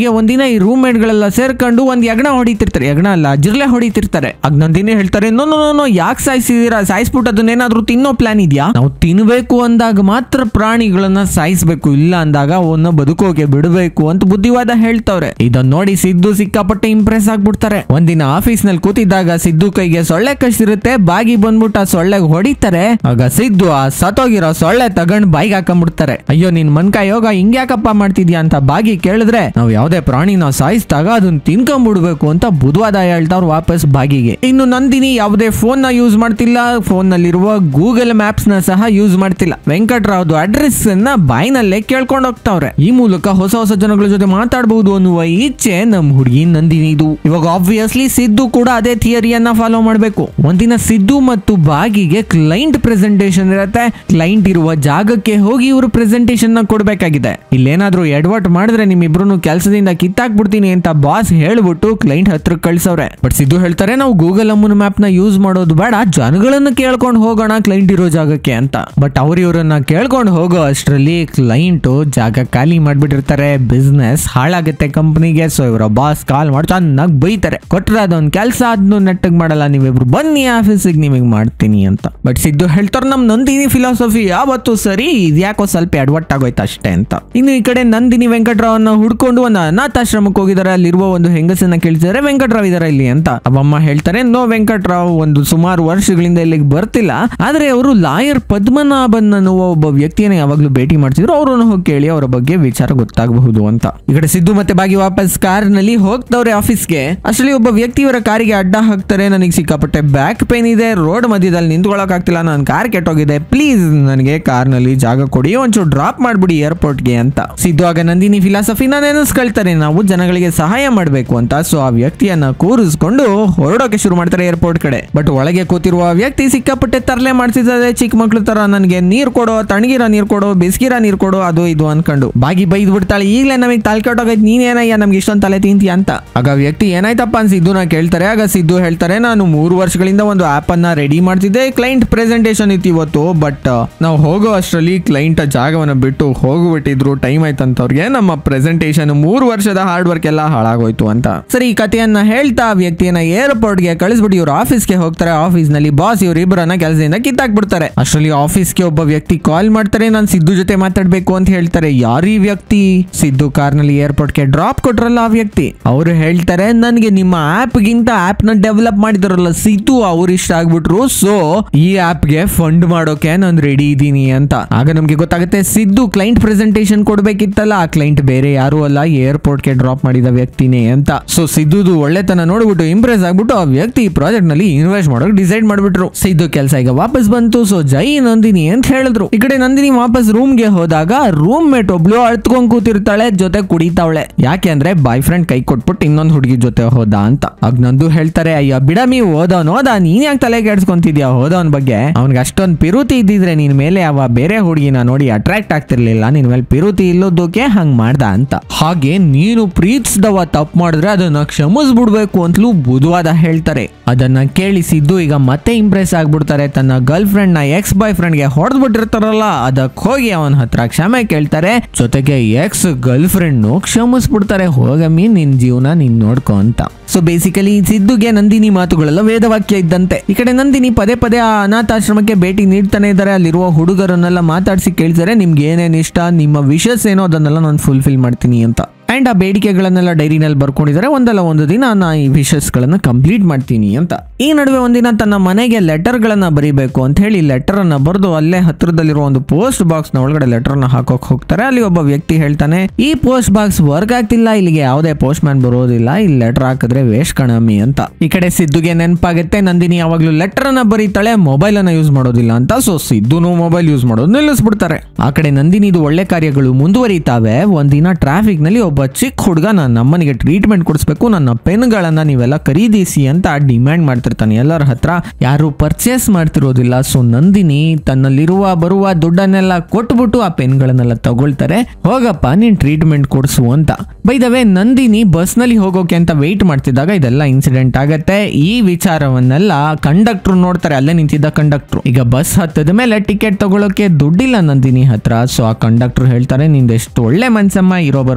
ಆಮೇಲೆ ಈ ರೂಮ್ ಮೇಟ್ ಗಳೆಲ್ಲ ಸೇರ್ಕೊಂಡು ಒಂದ್ ಯಜ್ಞ ಹೊಡಿತಿರ್ತಾರೆ ಯಜ್ಞ ಅಲ್ಲ ಜಿರ್ಲೆ ಹೊಡಿತಿರ್ತಾರೆ ಆಗ ನಂದಿನಿ ಹೇಳ್ತಾರೆ ನೋ ನೋ ನೋ ಯಾಕೆ ಸಾಯಿಸಿದೀರಾ ಸಾಯಿಸ್ಬಿಟ್ಟು ಅದನ್ನೇನಾದ್ರೂ ತಿನ್ನೋ ಪ್ಲಾನ್ ಇದೆಯಾ ನಾವು ತಿನ್ಬೇಕು ಅಂದಾಗ ಮಾತ್ರ ಪ್ರಾಣಿಗಳನ್ನ ಸಾಯಿಸ್ಬೇಕು ಇಲ್ಲ ಅಂದಾಗ ಅವನ್ನ ಬದುಕೋಕೆ ಬಿಡಬೇಕು ಅಂತ ಬುದ್ಧಿವಾದ ಹೇಳ್ತವ್ರೆ ಇದನ್ನ ನೋಡಿ ಸಿದ್ದು ಸಿಕ್ಕಾಪಟ್ಟೆ ಇಂಪ್ರೆಸ್ ಆಗ್ಬಿಡ್ತಾರೆ ಒಂದಿನ ಆಫೀಸ್ ನಲ್ಲಿ ಕೂತಿದ್ದಾಗ ಸಿದ್ದು ಕೈಗೆ ಸೊಳ್ಳೆ ಕಷ್ಟಿರುತ್ತೆ ಬಾಗಿ ಬಂದ್ಬಿಟ್ಟು ಆ ಸೊಳ್ಳೆಗೆ ಹೊಡಿತಾರೆ ಆಗ ಸಿದ್ದು ಆ ಸತ್ತೋಗಿರೋ ಸೊಳ್ಳೆ ತಗೊಂಡ್ ಬಾಯಿಗೆ ಹಾಕೊಂಡ್ಬಿಡ್ತಾರೆ ಅಯ್ಯೋ ನಿನ್ ಮನ್ಕ ಯೋಗ ಹಿಂಗ್ಯಾಕಪ್ಪ ಮಾಡ್ತಿದ್ಯಾ ಅಂತ ಬಾಗಿ ಕೇಳಿದ್ರೆ ನಾವು ಯಾವ್ದೇ ಪ್ರಾಣಿನ ಸಾಯಿಸಿದಾಗ ಅದನ್ನ ತಿನ್ಕೊಂಡ್ಬಿಡ್ಬೇಕು ಅಂತ ಬುಧವಾದ ಹೇಳ್ತಾವ್ರು ವಾಪಸ್ ಬಾಗಿಗೆ ಇನ್ನು ನಂದಿನಿ ಯಾವುದೇ ಫೋನ್ ನ ಯೂಸ್ ಮಾಡ್ತಿಲ್ಲ ಫೋನ್ ನಲ್ಲಿರುವ ಗೂಗಲ್ ಮ್ಯಾಪ್ಸ್ ನ ಸಹ ಯೂಸ್ ಮಾಡ್ತಿಲ್ಲ ವೆಂಕಟ್ರಾವ್ದು ಅಡ್ರೆಸ್ ಅನ್ನ ಬಾಯಿನಲ್ಲೇ ಕೇಳ್ಕೊಂಡು ಹೋಗ್ತಾವ್ರೆ ಈ ಮೂಲಕ ಹೊಸ ಹೊಸ ಜನಗಳ ಜೊತೆ ಮಾತಾಡಬಹುದು ಅನ್ನುವ ಇಚ್ಛೆ ನಮ್ ಹುಡುಗಿ ನಂದಿನಿ ಇದು ಇವಾಗ ಆಬ್ವಿಯಸ್ಲಿ ಸಿದ್ದು ಕೂಡ ಅದೇ ಥಿಯರಿಯನ್ನ ಫಾಲೋ ಮಾಡಬೇಕು ಒಂದಿನ ಸಿದ್ದು ಮತ್ತು ಬಾಗಿಗೆ ಕ್ಲೈಂಟ್ ಪ್ರೆಸೆಂಟೇಷನ್ ಇರುತ್ತೆ ಕ್ಲೈಂಟ್ ಇರುವ ಜಾಗಕ್ಕೆ ಹೋಗಿ ಇವರು ಪ್ರೆಸೆಂಟೇಷನ್ ನ ಕೊಡ್ಬೇಕಾಗಿದೆ ಇಲ್ಲೇನಾದ್ರೂ ಎಡವಟ್ ಮಾಡಿದ್ರೆ ನಿಮ್ಮಿಬ್ರು ಕೆಲಸದಿಂದ ಕಿತ್ತಾಕ್ಬಿಡ್ತೀನಿ ಅಂತ ಬಾಸ್ ಹೇಳ್ಬಿಟ್ಟು ಕ್ಲೈಂಟ್ ಹತ್ರ ಕಳ್ಸವ್ರೆ ಬಟ್ ಸಿದ್ದು ಹೇಳ್ತಾರೆ ನಾವು ಗೂಗಲ್ ಅಮ್ಮನ ಮ್ಯಾಪ್ ನ ಯೂಸ್ ಮಾಡೋದು ಬೇಡ ಜನಗಳನ್ನ ಕೇಳ್ಕೊಂಡು ಹೋಗೋಣ ಕ್ಲೈಂಟ್ ಇರೋ ಜಾಗಕ್ಕೆ ಅಂತ ಬಟ್ ಅವ್ರು ಇವ್ರನ್ನ ಕೇಳ್ಕೊಂಡು ಹೋಗೋ ಅಷ್ಟರಲ್ಲಿ ಕ್ಲೈಂಟ್ ಜಾಗ ಖಾಲಿ ಮಾಡ್ಬಿಟ್ಟಿರ್ತಾರೆ ಬಿಸ್ನೆಸ್ ಹಾಳಾಗುತ್ತೆ ಕಂಪ್ನಿಗೆ ಸೊ ಇವರ ಬಾಸ್ ಕಾಲ್ ಮಾಡಿ ಚೆನ್ನಾಗಿ ಬೈತಾರೆ ಕೊಟ್ರೆ ಅದೊಂದು ಕೆಲಸ ಅದನ್ನು ನೆಟ್ಟಗ್ ಮಾಡಲ್ಲ ನೀವಿಬ್ರು ಬನ್ನಿ ಆಫೀಸಿಗೆ ನಿಮಗೆ ಮಾಡ್ತೀನಿ ಅಂತ ಬಟ್ ಸಿದ್ದು ಹೇಳ್ತಾರೆ ನಮ್ ನಂದಿನಿ ಫಿಲಾಸಫಿ ಯಾವತ್ತು ಸರಿ ಇದ್ಯಾಕೋ ಸ್ವಲ್ಪ ಎಡವಟ್ ಆಗೋಯ್ತು ಅಷ್ಟೇ ಅಂತ ಇನ್ನು ಈ ಕಡೆ ನಂದಿನಿ ವೆಂಕಟ್ರಾವ್ನ ಹುಡ್ಕೊಂಡು ಒಂದು ಅನಾಥಾಶ್ರಮಕ್ಕೆ ಹೋಗಿದ್ದಾರೆ ಅಲ್ಲಿರುವ ಒಂದು ಹೆಂಗಸನ್ನ ಕೇಳ್ತಿದ್ದಾರೆ ವೆಂಕಟ್ರಾವ್ ಇದಾರೆ ಇಲ್ಲಿ ಅಂತ ಅವಮ್ಮ ಹೇಳ್ತಾರೆ ನೋ ವೆಂಕಟ್ರಾವ್ ಒಂದು ಸುಮಾರು ವರ್ಷಗಳಿಂದ ಇಲ್ಲಿಗೆ ಬರ್ತಿಲ್ಲ ಆದ್ರೆ ಅವರು ಲಾಯರ್ ಪದ್ಮನಾಭನ್ ಅನ್ನುವ ಒಬ್ಬ ವ್ಯಕ್ತಿಯನ್ನ ಯಾವಾಗ್ಲೂ ಭೇಟಿ ಮಾಡ್ತಿದ್ರು ಅವ್ರನ್ನ ಹೋಗಿ ಕೇಳಿ ಅವರ ಬಗ್ಗೆ ವಿಚಾರ ಗೊತ್ತಾಗಬಹುದು ಅಂತ ಈ ಕಡೆ ಸಿದ್ದು ಮತ್ತೆ ಬಾಗಿ ವಾಪಸ್ ಕಾರ್ ನಲ್ಲಿ ಹೋಗ್ತವ್ರೆ ಆಫೀಸ್ಗೆ ಅಷ್ಟರಲ್ಲಿ ಒಬ್ಬ ವ್ಯಕ್ತಿ ಇವರ ಕಾರಿಗೆ ಅಡ್ಡ ಹಾಕ್ತಾರೆ ನನಗೆ ಸಿಕ್ಕಾಪಟ್ಟೆ ಬ್ಯಾಕ್ ಪೇನ್ ಇದೆ ರೋಡ್ ಮಧ್ಯದಲ್ಲಿ ನಿಂತ್ಕೊಳ್ಳೋಕ್ ಆಗ್ತಿಲ್ಲ ನನ್ನ ಕಾರ್ ಕೆಟ್ಟೋಗಿದೆ ಪ್ಲೀಸ್ ನನಗೆ ಕಾರ್ ನಲ್ಲಿ ಜಾಗ ಕೊಡಿ ಒಂಚೂರು ಡ್ರಾಪ್ ಮಾಡ್ಬಿಡಿ ಏರ್ಪೋರ್ಟ್ಗೆ ಅಂತ ಸಿದ್ದು ಆಗ ನಂದಿನಿ ಫಿಲಾಸಫಿನ ನೆನೆಸ್ಕೊಳ್ತಾರೆ ನಾವು ಜನಗಳಿಗೆ ಸಹಾಯ ಮಾಡಬೇಕು ಅಂತ ಸೊ ಆ ವ್ಯಕ್ತಿಯನ್ನ ಕೂರಿಸ್ಕೊಂಡು ಹೊರಡೋಕೆ ಶುರು ಮಾಡ್ತಾರೆ ಏರ್ಪೋರ್ಟ್ ಕಡೆ ಬಟ್ ಒಳಗೆ ಕೂತಿರುವ ಆ ವ್ಯಕ್ತಿ ಸಿಕ್ಕಾಪಟ್ಟೆ ತರಲೆ ಮಾಡ್ತಿದ್ದಾರೆ ಚಿಕ್ಕ ಮಕ್ಳು ತರ ನನಗೆ ನೀರ್ ಕೊಡೋ ತಣ್ಣಗಿರೋ ನೀರ್ ಕೊಡೋ ಬಿಸ್ಕಿರ ನೀರ್ ಕೊಡೋ ಅದು ಇದು ಅನ್ಕೊಂಡು ಬಾಗಿ ಬೈದ್ ಬಿಡ್ತಾಳೆ ಈಗಲೇ ನಮಗೆ ತಲೆ ಕೆಟ್ಟೋಗೈತೆ ನೀನೇನಯ್ಯ ನಮ್ಗೆ ಇಷ್ಟೊಂದು ತಲೆ ತಿಂತೀಯ ಅಂತ ಆಗ ಆ ವ್ಯಕ್ತಿ ಏನಾಯ್ತಪ್ಪ ಅಂತ ಸಿದ್ದುನ ಕೇಳ್ತಾರೆ ಆಗ ಸಿದ್ದು ಹೇಳ್ತಾರೆ ನಾನು ಮೂರು ವರ್ಷಗಳಿಂದ ಒಂದು ಆಪ್ ಅನ್ನ ರೆಡಿ ಮಾಡ್ತಿದ್ದೆ ಕ್ಲೈಂಟ್ ಪ್ರೆಸೆಂಟೇಷನ್ ಇತ್ತು ಇವತ್ತು ಬಟ್ ನಾವು ಹೋಗೋ ಅಷ್ಟರಲ್ಲಿ ಕ್ಲೈಂಟ್ ಜಾಗವನ್ನ ಬಿಟ್ಟು ಹೋಗ್ಬಿಟ್ಟಿದ್ರು ಟೈಮ್ ಆಯ್ತಂತವ್ರಿಗೆ ನಮ್ಮ ಪ್ರೆಸೆಂಟೇಷನ್ ಮೂರು ವರ್ಷದ ಹಾರ್ಡ್ ವರ್ಕ್ ಎಲ್ಲ ಹಾಳಾಗೋಯ್ತು ಅಂತ ಸರಿ ಈ ಕಥೆಯನ್ನ ಹೇಳ್ತಾ ಆ ವ್ಯಕ್ತಿಯನ್ನ ಏರ್ಪೋರ್ಟ್ ಗೆ ಕಳಿಸ್ಬಿಟ್ಟು ಇವ್ರು ಆಫೀಸ್ಗೆ ಹೋಗ್ತಾರೆ ಆಫೀಸ್ ನಲ್ಲಿ ಬಾಸ್ ಇವ್ರಿಬ್ಬರನ್ನ ಕೆಲಸದಿಂದ ಕಿತ್ತಾಕ್ಬಿಡ್ತಾರೆ ಅಷ್ಟರಲ್ಲಿ ಆಫೀಸ್ಗೆ ಒಬ್ಬ ವ್ಯಕ್ತಿ ಕಾಲ್ ಮಾಡ್ತಾರೆ ನಾನು ಸಿದ್ದು ಜೊತೆ ಮಾತಾಡ್ಬೇಕು ಅಂತ ಹೇಳ್ತಾರೆ ಯಾರು ಈ ವ್ಯಕ್ತಿ ಸಿದ್ದು ಕಾರ್ನಲ್ಲಿ ಏರ್ಪೋರ್ಟ್ಗೆ ಡ್ರಾಪ್ ಕೊಟ್ರಲ್ಲ ಆ ವ್ಯಕ್ತಿ ಅವರು ಹೇಳ್ತಾರೆ ನನಗೆ ನಿಮ್ಮ ಆಪ್ ಗಿಂತ ಆಪ್ ನ ಡೆವಲಪ್ ಮಾಡಿದಾರಲ್ಲ ಸಿದ್ದು ಅವ್ರು ಇಷ್ಟ ಆಗ್ಬಿಟ್ರು ಸೊ ಈ ಆಪ್ ಗೆ ಫಂಡ್ ಮಾಡೋಕೆ ನಾನು ರೆಡಿ ಇದ್ದೀನಿ ಅಂತ ಆಗ ನಮ್ಗೆ ಗೊತ್ತಾಗುತ್ತೆ ಸಿದ್ದು ಕ್ಲೈಂಟ್ ಪ್ರೆಸೆಂಟೇಷನ್ ಕೊಡ್ಬೇಕಿತ್ತಲ್ಲ ಆ ಕ್ಲೈಂಟ್ ಬೇರೆ ಯಾರು ಅಲ್ಲ ಏರ್ಪೋರ್ಟ್ ಗೆ ಡ್ರಾಪ್ ಮಾಡಿದ ವ್ಯಕ್ತಿನೇ ಅಂತ ಸೊ ಸಿದ್ದುದು ಒಳ್ಳೆತನ ನೋಡ್ಬಿಟ್ಟು ಇಂಪ್ರೆಸ್ ಆಗ್ಬಿಟ್ಟು ಆ ವ್ಯಕ್ತಿ ಈ ಪ್ರಾಜೆಕ್ಟ್ ನಲ್ಲಿ ಇನ್ವೆಸ್ಟ್ ಮಾಡೋಕೆ ಡಿಸೈಡ್ ಮಾಡ್ಬಿಟ್ರು ಸಿದ್ದು ಕೆಲಸ ಈಗ ವಾಪಸ್ ಬಂತು ಸೊ ಜೈ ನಂದಿನಿ ಅಂತ ಹೇಳಿದ್ರು ಈ ಕಡೆ ನಂದಿನಿ ವಾಪಸ್ ರೂಮ್ ಗೆ ಹೋದಾಗ ರೂಮ್ ಮೇಟ್ ಒಬ್ಳು ಅಳ್ತ್ಕೊಂಡ್ ಕೂತಿರ್ತಾಳೆ ಜೊತೆ ಕುಡಿತಾವಳೆ ಯಾಕೆ ಅಂದ್ರೆ ಬಾಯ್ ಫ್ರೆಂಡ್ ಕೈ ಕೊಟ್ಬಿಟ್ಟು ಇನ್ನೊಂದ್ ಹುಡುಗಿ ಜೊತೆ ಹೋದ ಅಂತ ಆಗ ನಂದು ಹೇಳ್ತಾರೆ ಅಯ್ಯ ಬಿಡಮಿ ಓದವನ್ ಹೋದ ನೀನ್ ಯಾಕೆ ತಲೆ ಕೆಡ್ಸ್ಕೊಂತಿದ್ಯಾ ಹೋದವನ್ ಬಗ್ಗೆ ಅವ್ನಿಗೆ ಅಷ್ಟೊಂದ್ ಪಿರುತಿ ಇದ್ದಿದ್ರೆ ನಿನ್ ಮೇಲೆ ಅವ ಬೇರೆ ಹುಡುಗಿನ ನೋಡಿ ಅಟ್ರಾಕ್ಟ್ ಆಗ್ತಿರ್ಲಿಲ್ಲ ನಿನ್ ಮೇಲೆ ಪಿರುತಿ ಇಲ್ಲೋದಕ್ಕೆ ಹಂಗ್ ಮಾಡ್ದ ಅಂತ ಹಾಗೆ ನೀನು ಪ್ರೀತಿಸಿದವ ತಪ್ಪು ಮಾಡಿದ್ರೆ ಅದನ್ನ ಕ್ಷಮಿಸ್ಬಿಡ್ಬೇಕು ಅಂತಲೂ ಬುಧವಾದ ಹೇಳ್ತಾರೆ ಅದನ್ನ ಕೇಳಿಸಿದ್ದು ಈಗ ಮತ್ತೆ ಇಂಪ್ರೆಸ್ ಆಗ್ಬಿಡ್ತಾರೆ ತನ್ನ ಗರ್ಲ್ ಫ್ರೆಂಡ್ ನ ಎಕ್ಸ್ ಬಾಯ್ ಫ್ರೆಂಡ್ ಗೆ ಹೊಡೆದ್ ಬಿಟ್ಟಿರ್ತಾರಲ್ಲ ಅದಕ್ಕೆ ಹೋಗಿ ಅವನ ಹತ್ರ ಕ್ಷಮೆ ಕೇಳ್ತಾರೆ ಜೊತೆಗೆ ಎಕ್ಸ್ ಗರ್ಲ್ ಫ್ರೆಂಡ್ ಕ್ಷಮಿಸ್ಬಿಡ್ತಾರೆ ಹೋಗಮ್ಮಿ ನಿನ್ ಜೀವನ ನೀನ್ ನೋಡ್ಕೊ ಅಂತ ಸೊ ಬೇಸಿಕಲಿ ಸಿದ್ದುಗೆ ನಂದಿನಿ ಮಾತುಗಳೆಲ್ಲ ವೇದವಾಕ್ಯ ಇದ್ದಂತೆ ಈ ಕಡೆ ನಂದಿನಿ ಪದೇ ಪದೇ ಆ ಅನಾಥಾಶ್ರಮಕ್ಕೆ ಭೇಟಿ ನೀಡ್ತಾನೆ ಇದ್ದಾರೆ ಅಲ್ಲಿರುವ ಹುಡುಗರನ್ನೆಲ್ಲ ಮಾತಾಡಿಸಿ ಕೇಳ್ತಾರೆ ನಿಮ್ಗೆ ಏನೇನ್ ಇಷ್ಟ ನಿಮ್ಮ ವಿಷಸ್ ಏನೋ ಅದನ್ನೆಲ್ಲ ನಾನು ಫುಲ್ಫಿಲ್ ಮಾಡ್ತೀನಿ ಅಂತ ಅಂಡ್ ಆ ಬೇಡಿಕೆಗಳನ್ನೆಲ್ಲ ಡೈರಿನಲ್ಲಿ ಬರ್ಕೊಂಡಿದ್ದಾರೆ ಒಂದಲ್ಲ ಒಂದು ದಿನ ನಾ ಈ ವಿಷಸ್ ಗಳನ್ನ ಕಂಪ್ಲೀಟ್ ಮಾಡ್ತೀನಿ ಅಂತ ಈ ನಡುವೆ ಒಂದಿನ ತನ್ನ ಮನೆಗೆ ಲೆಟರ್ ಗಳನ್ನ ಬರೀಬೇಕು ಅಂತ ಹೇಳಿ ಲೆಟರ್ ಅನ್ನ ಬರೆದು ಅಲ್ಲೇ ಹತ್ರದಲ್ಲಿರುವ ಒಂದು ಪೋಸ್ಟ್ ಬಾಕ್ಸ್ ನ ಒಳಗಡೆ ಲೆಟರ್ ನ ಹಾಕೋಕ್ ಹೋಗ್ತಾರೆ ಅಲ್ಲಿ ಒಬ್ಬ ವ್ಯಕ್ತಿ ಹೇಳ್ತಾನೆ ಈ ಪೋಸ್ಟ್ ಬಾಕ್ಸ್ ವರ್ಕ್ ಆಗ್ತಿಲ್ಲ ಇಲ್ಲಿಗೆ ಯಾವುದೇ ಪೋಸ್ಟ್ ಮ್ಯಾನ್ ಬರೋದಿಲ್ಲ ಇಲ್ಲಿ ಲೆಟರ್ ಹಾಕಿದ್ರೆ ವೇಸ್ಟ್ ಕಣಮಿ ಅಂತ ಈ ಕಡೆ ಸಿದ್ದುಗೆ ನೆನಪಾಗುತ್ತೆ ನಂದಿನಿ ಯಾವಾಗ್ಲೂ ಲೆಟರ್ ಅನ್ನ ಬರೀತಾಳೆ ಮೊಬೈಲ್ ಅನ್ನ ಯೂಸ್ ಮಾಡೋದಿಲ್ಲ ಅಂತ ಸೊ ಸಿದ್ದುನು ಮೊಬೈಲ್ ಯೂಸ್ ಮಾಡೋದು ನಿಲ್ಲಿಸ್ಬಿಡ್ತಾರೆ ಆ ಕಡೆ ನಂದಿನಿದು ಒಳ್ಳೆ ಕಾರ್ಯಗಳು ಮುಂದುವರಿತಾವೆ ಒಂದಿನ ಟ್ರಾಫಿಕ್ ನಲ್ಲಿ ಒಬ್ಬ ಚಿಕ್ಕ ಹುಡುಗ ನನ್ನ ಅಮ್ಮನಿಗೆ ಟ್ರೀಟ್ಮೆಂಟ್ ಕೊಡಿಸ್ಬೇಕು ನನ್ನ ಪೆನ್ಗಳನ್ನ ನೀವೆಲ್ಲ ಖರೀದಿಸಿ ಅಂತ ಡಿಮ್ಯಾಂಡ್ ಮಾಡ್ತಿರ್ತಾನೆ ಎಲ್ಲರ ಹತ್ರ ಯಾರು ಪರ್ಚೇಸ್ ಮಾಡ್ತಿರೋದಿಲ್ಲ ಸೊ ನಂದಿನಿ ತನ್ನಲ್ಲಿರುವ ಬರುವ ದುಡ್ಡನ್ನೆಲ್ಲ ಕೊಟ್ಬಿಟ್ಟು ಆ ಪೆನ್ಗಳನ್ನೆಲ್ಲ ತಗೊಳ್ತಾರೆ ಹೋಗಪ್ಪ ನೀನ್ ಟ್ರೀಟ್ಮೆಂಟ್ ಕೊಡಿಸು ಅಂತ ಬೈದವೆ ನಂದಿನಿ ಬಸ್ ನಲ್ಲಿ ಹೋಗೋಕೆ ಅಂತ ವೆಯ್ಟ್ ಮಾಡ್ತಿದ್ದಾಗ ಇದೆಲ್ಲ ಇನ್ಸಿಡೆಂಟ್ ಆಗತ್ತೆ ಈ ವಿಚಾರವನ್ನೆಲ್ಲ ಕಂಡಕ್ಟರ್ ನೋಡ್ತಾರೆ ಅಲ್ಲೇ ನಿಂತಿದ್ದ ಕಂಡಕ್ಟರ್ ಈಗ ಬಸ್ ಹತ್ತದ ಮೇಲೆ ಟಿಕೆಟ್ ತಗೊಳ್ಳೋಕೆ ದುಡ್ಡಿಲ್ಲ ನಂದಿನಿ ಹತ್ರ ಸೊ ಆ ಕಂಡಕ್ಟರ್ ಹೇಳ್ತಾರೆ ನಿಂದ ಎಷ್ಟು ಒಳ್ಳೆ ಮನ್ಸಮ್ಮ ಇರೋ ಬರೋ ದುಡ್ಡನ್ನೆಲ್ಲ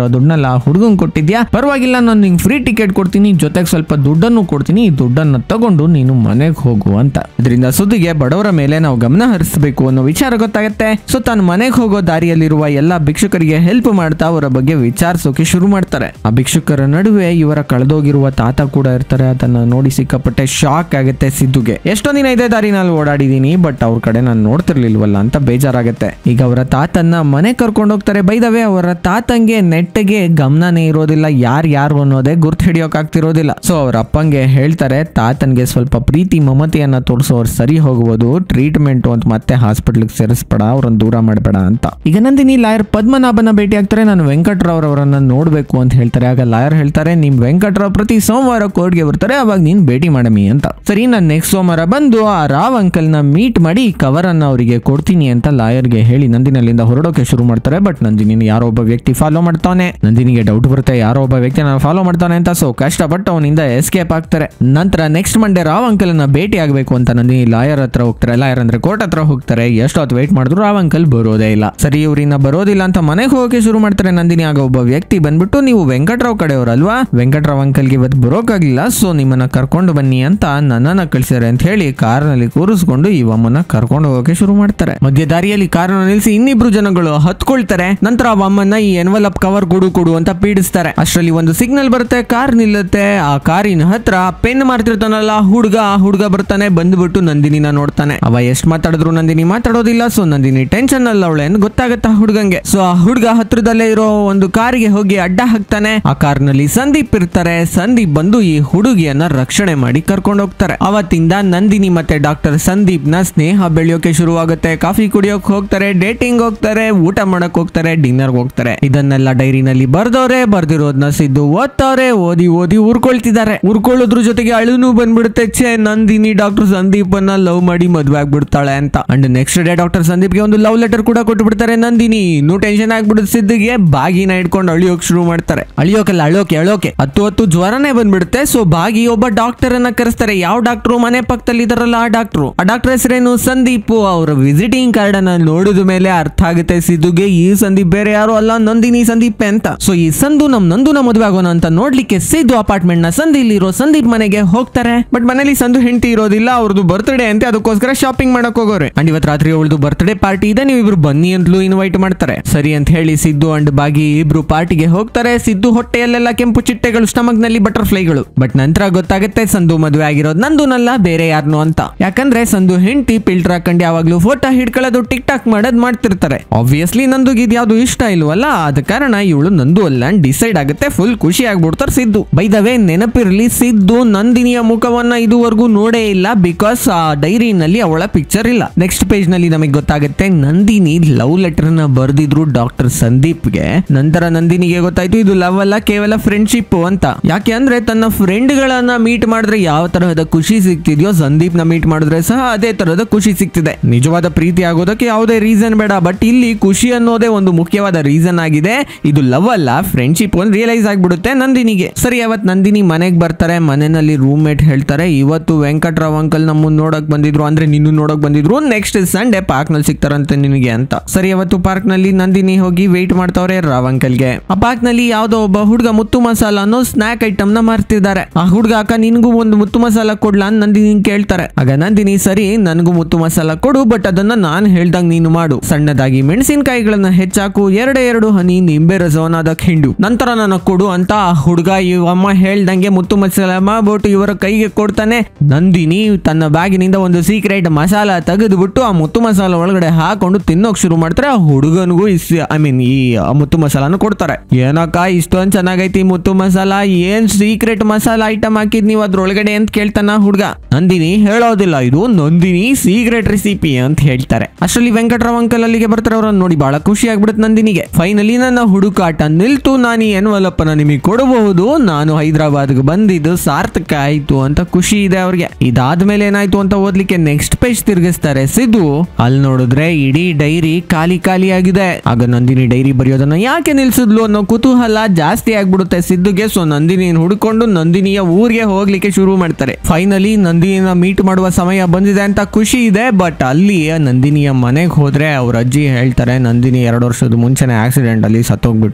ಆ ಹುಡುಗನ್ ಕೊಟ್ಟಿದ್ಯಾ ಪರವಾಗಿಲ್ಲ ನಾನು ನಿಂಗೆ ಫ್ರೀ ಟಿಕೆಟ್ ಕೊಡ್ತೀನಿ ಜೊತೆಗೆ ಸ್ವಲ್ಪ ದುಡ್ಡನ್ನು ಕೊಡ್ತೀನಿ ಈ ದುಡ್ಡನ್ನ ತಗೊಂಡು ನೀನು ಮನೆಗೆ ಹೋಗು ಅಂತ ಇದರಿಂದ ಸುದ್ದಿಗೆ ಬಡವರ ಮೇಲೆ ನಾವು ಗಮನ ಹರಿಸಬೇಕು ಅನ್ನೋ ವಿಚಾರ ಗೊತ್ತಾಗುತ್ತೆ ಸೊ ತಾನು ಮನೆಗೆ ಹೋಗೋ ದಾರಿಯಲ್ಲಿರುವ ಎಲ್ಲಾ ಭಿಕ್ಷುಕರಿಗೆ ಹೆಲ್ಪ್ ಮಾಡ್ತಾ ಅವರ ಬಗ್ಗೆ ವಿಚಾರಿಸೋಕೆ ಶುರು ಮಾಡ್ತಾರೆ ಆ ಭಿಕ್ಷುಕರ ನಡುವೆ ಇವರ ಕಳೆದೋಗಿರುವ ತಾತ ಕೂಡ ಇರ್ತಾರೆ ಅದನ್ನ ನೋಡಿ ಸಿಕ್ಕಾಪಟ್ಟೆ ಶಾಕ್ ಆಗುತ್ತೆ ಸಿದ್ದುಗೆ ಎಷ್ಟೋ ದಿನ ಇದೇ ದಾರಿನಲ್ಲಿ ಓಡಾಡಿದೀನಿ ಬಟ್ ಅವ್ರ ಕಡೆ ನಾನು ನೋಡ್ತಿರ್ಲಿಲ್ವಲ್ಲ ಅಂತ ಬೇಜಾರಾಗುತ್ತೆ ಈಗ ಅವರ ತಾತನ್ನ ಮನೆ ಕರ್ಕೊಂಡು ಹೋಗ್ತಾರೆ ಬೈದವೆ ಅವರ ತಾತಂಗೆ ನೆಟ್ಟಗೆ ಗಮನನೇ ಇರೋದಿಲ್ಲ ಯಾರ್ ಯಾರು ಅನ್ನೋದೇ ಗುರ್ತು ಹಿಡಿಯೋಕ್ ಆಗ್ತಿರೋದಿಲ್ಲ ಸೊ ಅವ್ರ ಅಪ್ಪಂಗೆ ಹೇಳ್ತಾರೆ ತಾತನ್ಗೆ ಸ್ವಲ್ಪ ಪ್ರೀತಿ ಮಮತೆಯನ್ನ ತೋರಿಸೋರು ಸರಿ ಹೋಗುವುದು ಟ್ರೀಟ್ಮೆಂಟ್ ಅಂತ ಮತ್ತೆ ಹಾಸ್ಪಿಟ್ಲಿಗೆ ಸೇರಿಸ್ಬೇಡ ಅವ್ರನ್ನ ದೂರ ಮಾಡಬೇಡ ಅಂತ ಈಗ ನಂದಿನಿ ಲಾಯರ್ ಪದ್ಮನಾಭನ ಭೇಟಿ ಆಗ್ತಾರೆ ನಾನು ವೆಂಕಟ್ರಾವ್ ಅವರನ್ನ ನೋಡ್ಬೇಕು ಅಂತ ಹೇಳ್ತಾರೆ ಆಗ ಲಾಯರ್ ಹೇಳ್ತಾರೆ ನಿಮ್ ವೆಂಕಟ್ರಾವ್ ಪ್ರತಿ ಸೋಮವಾರ ಕೋರ್ಟ್ಗೆ ಬರ್ತಾರೆ ಅವಾಗ ನೀನ್ ಭೇಟಿ ಮಾಡಮಿ ಅಂತ ಸರಿ ನಾನು ನೆಕ್ಸ್ಟ್ ಸೋಮವಾರ ಬಂದು ಆ ರಾವ್ ಅಂಕಲ್ ನ ಮೀಟ್ ಮಾಡಿ ಕವರ್ ಅನ್ನ ಅವರಿಗೆ ಕೊಡ್ತೀನಿ ಅಂತ ಲಾಯರ್ಗೆ ಹೇಳಿ ನಂದಿನಲ್ಲಿಂದ ಹೊರಡೋಕೆ ಶುರು ಮಾಡ್ತಾರೆ ಬಟ್ ನಂದಿನಿ ಯಾರೋ ಒಬ್ಬ ವ್ಯಕ್ತಿ ಫಾಲೋ ಮಾಡ್ತಾನೆ ನಂದಿನಿಗೆ ಡೌಟ್ ಬರುತ್ತೆ ಯಾರೋ ಒಬ್ಬ ವ್ಯಕ್ತಿ ನಾನು ಫಾಲೋ ಮಾಡ್ತಾನೆ ಅಂತ ಸೊ ಕಷ್ಟಪಟ್ಟು ಅವನಿಂದ ಎಸ್ಕೇಪ್ ಆಗ್ತಾರೆ ನಂತರ ನೆಕ್ಸ್ಟ್ ಮಂಡೇ ರಾವ್ ಅಂಕಲ್ ನ ಭೇಟಿ ಆಗಬೇಕು ಅಂತ ನಂದಿನಿ ಲಾಯರ್ ಹತ್ರ ಹೋಗ್ತಾರೆ ಲಾಯರ್ ಅಂದ್ರೆ ಕೋರ್ಟ್ ಹತ್ರ ಹೋಗ್ತಾರೆ ಎಷ್ಟೊತ್ತು ವೇಟ್ ಮಾಡಿದ್ರು ರಾವ್ ಅಂಕಲ್ ಬರೋದೇ ಇಲ್ಲ ಸರಿ ಇವ್ರಿನ್ನ ಬರೋದಿಲ್ಲ ಅಂತ ಮನೆಗೆ ಹೋಗಕ್ಕೆ ಶುರು ಮಾಡ್ತಾರೆ ನಂದಿನಿ ಆಗ ಒಬ್ಬ ವ್ಯಕ್ತಿ ಬಂದ್ಬಿಟ್ಟು ನೀವು ವೆಂಕಟ್ರಾವ್ ಕಡೆಯವರಲ್ವಾ ವೆಂಕಟ್ರಾವ್ ಅಂಕಲ್ಗೆ ಇವತ್ತು ಬರೋಕ್ಕಾಗಿಲ್ಲ ಸೊ ನಿಮ್ಮನ್ನ ಕರ್ಕೊಂಡು ಬನ್ನಿ ಅಂತ ನನ್ನನ್ನ ಕಳಿಸಿದ್ದಾರೆ ಅಂತ ಹೇಳಿ ಕಾರ್ನಲ್ಲಿ ಕೂರಿಸ್ಕೊಂಡು ಈ ಅಮ್ಮನ ಕರ್ಕೊಂಡು ಹೋಗಕ್ಕೆ ಶುರು ಮಾಡ್ತಾರೆ ಮಧ್ಯ ದಾರಿಯಲ್ಲಿ ಕಾರನ್ನ ನಿಲ್ಲಿಸಿ ಇನ್ನಿಬ್ರು ಜನಗಳು ಹತ್ಕೊಳ್ತಾರೆ ನಂತರ ಆ ಅಮ್ಮನ್ನ ಈ ಎನ್ವಲಪ್ ಕವರ್ ಕೊಡು ಕೊಡು ಅಂತ ಪೀಡಿಸ್ತಾರೆ ಅಷ್ಟರಲ್ಲಿ ಒಂದು ಸಿಗ್ನಲ್ ಬರುತ್ತೆ ಕಾರ್ ನಿಲ್ಲುತ್ತೆ ಆ ಕಾರಿನ ಹತ್ರ ಪೆನ್ ಮಾರ್ತಿರ್ತಾನಲ್ಲ ಹುಡುಗ ಆ ಹುಡುಗ ಬರ್ತಾನೆ ಬಂದ್ಬಿಟ್ಟು ನಂದಿನಿನ ನೋಡ್ತಾನೆ ಅವ ಎಷ್ಟ್ ಮಾತಾಡಿದ್ರು ನಂದಿನಿ ಮಾತಾಡೋದಿಲ್ಲ ಸೊ ನಂದಿನಿ ಟೆನ್ಷನ್ ಅಲ್ಲ ಅವಳೆ ಅಂತ ಗೊತ್ತಾಗತ್ತೆ ಆ ಹುಡುಗಂಗೆ ಸೊ ಆ ಹುಡುಗ ಹತ್ರದಲ್ಲೇ ಇರೋ ಒಂದು ಕಾರಿಗೆ ಹೋಗಿ ಅಡ್ಡ ಹಾಕ್ತಾನೆ ಆ ಕಾರ್ನಲ್ಲಿ ಸಂದೀಪ್ ಇರ್ತಾರೆ ಸಂದೀಪ್ ಬಂದು ಈ ಹುಡುಗಿಯನ್ನ ರಕ್ಷಣೆ ಮಾಡಿ ಕರ್ಕೊಂಡು ಹೋಗ್ತಾರೆ ಅವತ್ತಿಂದ ನಂದಿನಿ ಮತ್ತೆ ಡಾಕ್ಟರ್ ಸಂದೀಪ್ ನ ಸ್ನೇಹ ಬೆಳೆಯೋಕೆ ಶುರುವಾಗುತ್ತೆ ಕಾಫಿ ಕುಡಿಯೋಕ್ ಹೋಗ್ತಾರೆ ಡೇಟಿಂಗ್ ಹೋಗ್ತಾರೆ ಊಟ ಮಾಡಕ್ ಹೋಗ್ತಾರೆ ಡಿನ್ನರ್ ಹೋಗ್ತಾರೆ ಇದನ್ನೆಲ್ಲ ಡೈರಿನಲ್ಲಿ ಬರ್ದವ್ರೆ ಬರ್ದಿರೋದ್ನ ಸಿದ್ದು ಓದ್ತವ್ರೆ ಓದಿ ಓದಿ ಉರ್ಕೊಳ್ತಿದ್ದಾರೆ ಉರ್ಕೊಳ್ಳೋದ್ರ ಜೊತೆಗೆ ಅಳುನು ಬಂದ್ಬಿಡುತ್ತೆ ಛೇ ನಂದಿನಿ ಡಾಕ್ಟರ್ ಸಂದೀಪ್ ಅನ್ನ ಲವ್ ಮಾಡಿ ಮದ್ವೆ ಆಗ್ಬಿಡ್ತಾಳೆ ಅಂತ ಅಂಡ್ ನೆಕ್ಸ್ಟ್ ಡೇ ಡಾಕ್ಟರ್ ಸಂದೀಪ್ಗೆ ಒಂದು ಲವ್ ಲೆಟರ್ ಕೂಡ ಕೊಟ್ಟು ಬಿಡ್ತಾರೆ ನಂದಿನಿ ಇನ್ನೂ ಟೆನ್ಷನ್ ಆಗ್ಬಿಡುತ್ತೆ ಸಿದ್ದಿಗೆ ಬಾಗಿನ ಇಟ್ಕೊಂಡು ಅಳಿಯೋಕ್ ಶುರು ಮಾಡ್ತಾರೆ ಅಳಿಯೋಕಲ್ಲ ಅಳೋಕೆ ಅಳೋಕೆ ಹತ್ತು ಹತ್ತು ಜ್ವರನೇ ಬಂದ್ಬಿಡುತ್ತೆ ಸೊ ಬಾಗಿ ಒಬ್ಬ ಡಾಕ್ಟರ್ ಅನ್ನ ಕರೆಸ್ತಾರೆ ಯಾವ ಡಾಕ್ಟ್ರು ಮನೆ ಪಕ್ಕದಲ್ಲಿ ಇದಾರಲ್ಲ ಆ ಡಾಕ್ಟ್ರು ಆ ಡಾಕ್ಟರ್ ಹೆಸರೇನು ಸಂದೀಪ್ ಅವರ ವಿಸಿಟಿಂಗ್ ಕಾರ್ಡ್ ಅನ್ನ ನೋಡಿದ ಮೇಲೆ ಅರ್ಥ ಆಗುತ್ತೆ ಸಿದ್ದುಗೆ ಈ ಸಂದೀಪ್ ಬೇರೆ ಯಾರು ಅಲ್ಲ ನಂದಿನಿ ಸಂದೀಪ್ ಅಂತ ಸೊ ಈ ಸಂದು ನಮ್ ನಂದುನ ಮದುವೆ ಆಗೋಣ ಅಂತ ನೋಡ್ಲಿಕ್ಕೆ ಸಿದ್ದು ಅಪಾರ್ಟ್ಮೆಂಟ್ ನ ಸಂದಿಲಿರೋ ಸಂದೀಪ್ ಮನೆಗೆ ಹೋಗ್ತಾರೆ ಬಟ್ ಮನೇಲಿ ಸಂದು ಹೆಂಡತಿ ಇರೋದಿಲ್ಲ ಅವ್ರದ್ದು ಬರ್ತ್ಡೇ ಅಂತ ಅದಕ್ಕೋಸ್ಕರ ಶಾಪಿಂಗ್ ಮಾಡಕ್ ಹೋಗೋರೆ ಅಂಡ್ ಇವತ್ತು ರಾತ್ರಿ ಅವಳದು ಬರ್ತ್ಡೇ ಪಾರ್ಟಿ ಇದೆ ನೀವು ಇಬ್ರು ಬನ್ನಿ ಅಂತಲೂ ಇನ್ವೈಟ್ ಮಾಡ್ತಾರೆ ಸರಿ ಅಂತ ಹೇಳಿ ಸಿದ್ದು ಅಂಡ್ ಬಾಗಿ ಇಬ್ರು ಪಾರ್ಟಿಗೆ ಹೋಗ್ತಾರೆ ಸಿದ್ದು ಹೊಟ್ಟೆಯಲ್ಲೆಲ್ಲ ಕೆಂಪು ಚಿಟ್ಟೆಗಳು ಸ್ಟಮಕ್ ನಲ್ಲಿ ಬಟರ್ಫ್ಲೈಗಳು ಬಟ್ ನಂತರ ಗೊತ್ತಾಗುತ್ತೆ ಸಂದು ಮದುವೆ ಆಗಿರೋದು ನಂದುನಲ್ಲ ಬೇರೆ ಯಾರನು ಅಂತ ಯಾಕಂದ್ರೆ ಸಂದು ಹೆಂಡತಿ ಫಿಲ್ಟರ್ ಹಾಕೊಂಡು ಯಾವಾಗ್ಲೂ ಫೋಟೋ ಹಿಡ್ಕೊಳ್ಳೋದು ಟಿಕ್ ಟಾಕ್ ಮಾಡೋದ್ ಮಾಡ್ತಿರ್ತಾರೆ ಆಬ್ವಿಯಸ್ಲಿ ನಂದುಗೆ ಇದ್ಯಾವ್ದು ಇಷ್ಟ ಇಲ್ವಲ್ಲ ಆದ ಕಾರಣ ಇವಳು ನಂದು ಅಲ್ಲ ಡಿಸೈಡ್ ಆಗುತ್ತೆ ಫುಲ್ ಖುಷಿ ಆಗ್ಬಿಡ್ತಾರೆ ಸಿದ್ದು ಬೈದವೇ ನೆನಪಿರ್ಲಿ ಸಿದ್ದು ನಂದಿನಿಯ ಮುಖವನ್ನ ಇದುವರೆಗೂ ನೋಡೇ ಇಲ್ಲ ಬಿಕಾಸ್ ಆ ಡೈರಿನಲ್ಲಿ ಅವಳ ಪಿಕ್ಚರ್ ಇಲ್ಲ ನೆಕ್ಸ್ಟ್ ಪೇಜ್ ನಲ್ಲಿ ನಮಗೆ ಗೊತ್ತಾಗುತ್ತೆ ನಂದಿನಿ ಲವ್ ಲೆಟರ್ ನ ಬರ್ದಿದ್ರು ಡಾಕ್ಟರ್ ಸಂದೀಪ್ಗೆ ನಂತರ ನಂದಿನಿಗೆ ಗೊತ್ತಾಯ್ತು ಇದು ಲವ್ ಅಲ್ಲ ಕೇವಲ ಫ್ರೆಂಡ್ಶಿಪ್ ಅಂತ ಯಾಕೆ ಅಂದ್ರೆ ತನ್ನ ಫ್ರೆಂಡ್ ಗಳನ್ನ ಮೀಟ್ ಮಾಡಿದ್ರೆ ಯಾವ ತರಹದ ಖುಷಿ ಸಿಗ್ತಿದ್ಯೋ ಸಂದೀಪ್ ನ ಮೀಟ್ ಮಾಡಿದ್ರೆ ಸಹ ಅದೇ ತರಹದ ಖುಷಿ ಸಿಗ್ತಿದೆ ನಿಜವಾದ ಪ್ರೀತಿ ಆಗೋದಕ್ಕೆ ಯಾವುದೇ ರೀಸನ್ ಬೇಡ ಬಟ್ ಇಲ್ಲಿ ಖುಷಿ ಅನ್ನೋದೇ ಒಂದು ಮುಖ್ಯವಾದ ರೀಸನ್ ಆಗಿದೆ ಇದು ಲವ್ ಅಲ್ಲ ಫ್ರೆಂಡ್ಶಿಪ್ ಒಂದು ರಿಯಲೈಸ್ ಆಗ್ಬಿಡುತ್ತೆ ನಂದಿನಿಗೆ ಸರಿ ಅವತ್ ನಂದಿನಿ ಮನೆಗೆ ಬರ್ತಾರೆ ಮನೆಯಲ್ಲಿ ರೂಮ್ ಮೇಟ್ ಹೇಳ್ತಾರೆ ಇವತ್ತು ವೆಂಕಟ್ರಾವ್ ಅಂಕಲ್ ನಮ್ಮನ್ನ ನೋಡಕ್ ಬಂದಿದ್ರು ಅಂದ್ರೆ ನಿನ್ನ ನೋಡಕ್ ಬಂದಿದ್ರು ನೆಕ್ಸ್ಟ್ ಸಂಡೇ ಪಾರ್ಕ್ ನಲ್ಲಿ ಸಿಗ್ತಾರಂತೆ ನಿನಗೆ ಅಂತ ಸರಿ ಅವತ್ತು ಪಾರ್ಕ್ ನಲ್ಲಿ ನಂದಿನಿ ಹೋಗಿ ವೆಯ್ಟ್ ಮಾಡ್ತಾವ್ರೆ ರಾವ್ ಅಂಕಲ್ಗೆ ಆ ಪಾರ್ಕ್ ನಲ್ಲಿ ಯಾವ್ದೋ ಒಬ್ಬ ಹುಡುಗ ಮುತ್ತು ಮಸಾಲ ಅನ್ನೋ ಸ್ನಾಕ್ ಐಟಮ್ ನ ಮಾರ್ತಿದ್ದಾರೆ ಆ ಹುಡುಗ ಅಕ್ಕ ನಿನ್ಗೂ ಒಂದು ಮುತ್ತು ಮಸಾಲ ಕೊಡ್ಲಾ ಅಂತ ನಂದಿನಿ ಕೇಳ್ತಾರೆ ಆಗ ನಂದಿನಿ ಸರಿ ನನಗೂ ಮುತ್ತು ಮಸಾಲ ಕೊಡು ಬಟ್ ಅದನ್ನ ನಾನ್ ಹೇಳ್ದಂಗ್ ನೀನು ಮಾಡು ಸಣ್ಣದಾಗಿ ಮೆಣಸಿನಕಾಯಿಗಳನ್ನ ಹೆಚ್ಚಾಕು ಎರಡೇ ಎರಡು ಹನಿ ನಿಂಬೆ ರಸವನ್ನ ಅದಕ್ಕೆ ಹಿಂಡು ನಂತರ ನನಗೆ ಕೊಡು ಅಂತ ಆ ಹುಡುಗ ಅಮ್ಮ ಹೇಳ್ದಂಗೆ ಮುತ್ತು ಮಸಾಲ ಮಾಡ್ಬಿಟ್ಟು ಇವರ ಕೈಗೆ ಕೊಡ್ತಾನೆ ನಂದಿನಿ ತನ್ನ ಬ್ಯಾಗಿನಿಂದ ಒಂದು ಸೀಕ್ರೆಟ್ ಮಸಾಲ ತೆಗೆದುಬಿಟ್ಟು ಆ ಮುತ್ತು ಮಸಾಲ ಒಳಗಡೆ ಹಾಕೊಂಡು ತಿನ್ನೋಕ್ ಶುರು ಮಾಡ್ತಾರೆ ಆ ಹುಡುಗನಿಗೂ ಐ ಮೀನ್ ಈ ಆ ಮುತ್ತು ಮಸಾಲಾನ ಕೊಡ್ತಾರೆ ಏನಕ್ಕ ಇಷ್ಟೊಂದ್ ಚೆನ್ನಾಗೈತಿ ಮುತ್ತು ಮಸಾಲ ಏನ್ ಸೀಕ್ರೆಟ್ ಮಸಾಲ ಐಟಮ್ ಹಾಕಿದ್ ನೀವು ಅದ್ರೊಳಗಡೆ ಅಂತ ಕೇಳ್ತಾನ ಹುಡುಗ ನಂದಿನಿ ಹೇಳೋದಿಲ್ಲ ಇದು ನಂದಿನಿ ಸೀಕ್ರೆಟ್ ರೆಸಿಪಿ ಅಂತ ಹೇಳ್ತಾರೆ ಅಷ್ಟರಲ್ಲಿ ವೆಂಕಟರಾವ್ ಅಂಕಲ್ ಅಲ್ಲಿಗೆ ಬರ್ತಾರೆ ಅವ್ರನ್ನ ನೋಡಿ ಬಹಳ ಖುಷಿ ಆಗ್ಬಿಡುತ್ತೆ ನಂದಿನಿಗೆ ಫೈನಲಿ ನನ್ನ ಹುಡುಕಾಟ ನಿಲ್ತು ನಾನು ಈ ಎನ್ವಲಪ್ಪನ ನಿಮಗೆ ಕೊಡಬಹುದು ನಾನು ಹೈದರಾಬಾದ್ಗೆ ಬಂದಿದ್ದು ಸಾರ್ಥಕ ಆಯ್ತು ಅಂತ ಖುಷಿ ಇದೆ ಅವ್ರಿಗೆ ಇದಾದ್ಮೇಲೆ ಏನಾಯ್ತು ಅಂತ ಓದ್ಲಿಕ್ಕೆ ನೆಕ್ಸ್ಟ್ ಪೇಜ್ ತಿರುಗಿಸ್ತಾರೆ ಸಿದ್ದು ಅಲ್ಲಿ ನೋಡಿದ್ರೆ ಇಡೀ ಡೈರಿ ಖಾಲಿ ಖಾಲಿ ಆಗಿದೆ ಆಗ ನಂದಿನಿ ಡೈರಿ ಬರೆಯೋದನ್ನ ಯಾಕೆ ನಿಲ್ಸಿದ್ಲು ಅನ್ನೋ ಕುತೂಹಲ ಜಾಸ್ತಿ ಆಗ್ಬಿಡುತ್ತೆ ಸಿದ್ದುಗೆ ಸೊ ನಂದಿನಿ ಹುಡ್ಕೊಂಡು ನಂದಿನಿಯ ಊರಿಗೆ ಹೋಗ್ಲಿಕ್ಕೆ ಶುರು ಮಾಡ್ತಾರೆ ಫೈನಲಿ ನಂದಿನಿನ ಮೀಟ್ ಮಾಡುವ ಸಮಯ ಬಂದಿದೆ ಅಂತ ಖುಷಿ ಇದೆ ಬಟ್ ಅಲ್ಲಿ ನಂದಿನಿಯ ಮನೆಗೆ ಹೋದ್ರೆ ಅವ್ರ ಅಜ್ಜಿ ಹೇಳ್ತಾರೆ ನಂದಿನಿ ಎರಡು ವರ್ಷದ ಮುಂಚೆನೆ ಆಕ್ಸಿಡೆಂಟ್ ಅಲ್ಲಿ ಸತ್ತೋಗ್ಬಿಟ್ಲು ಅಂತ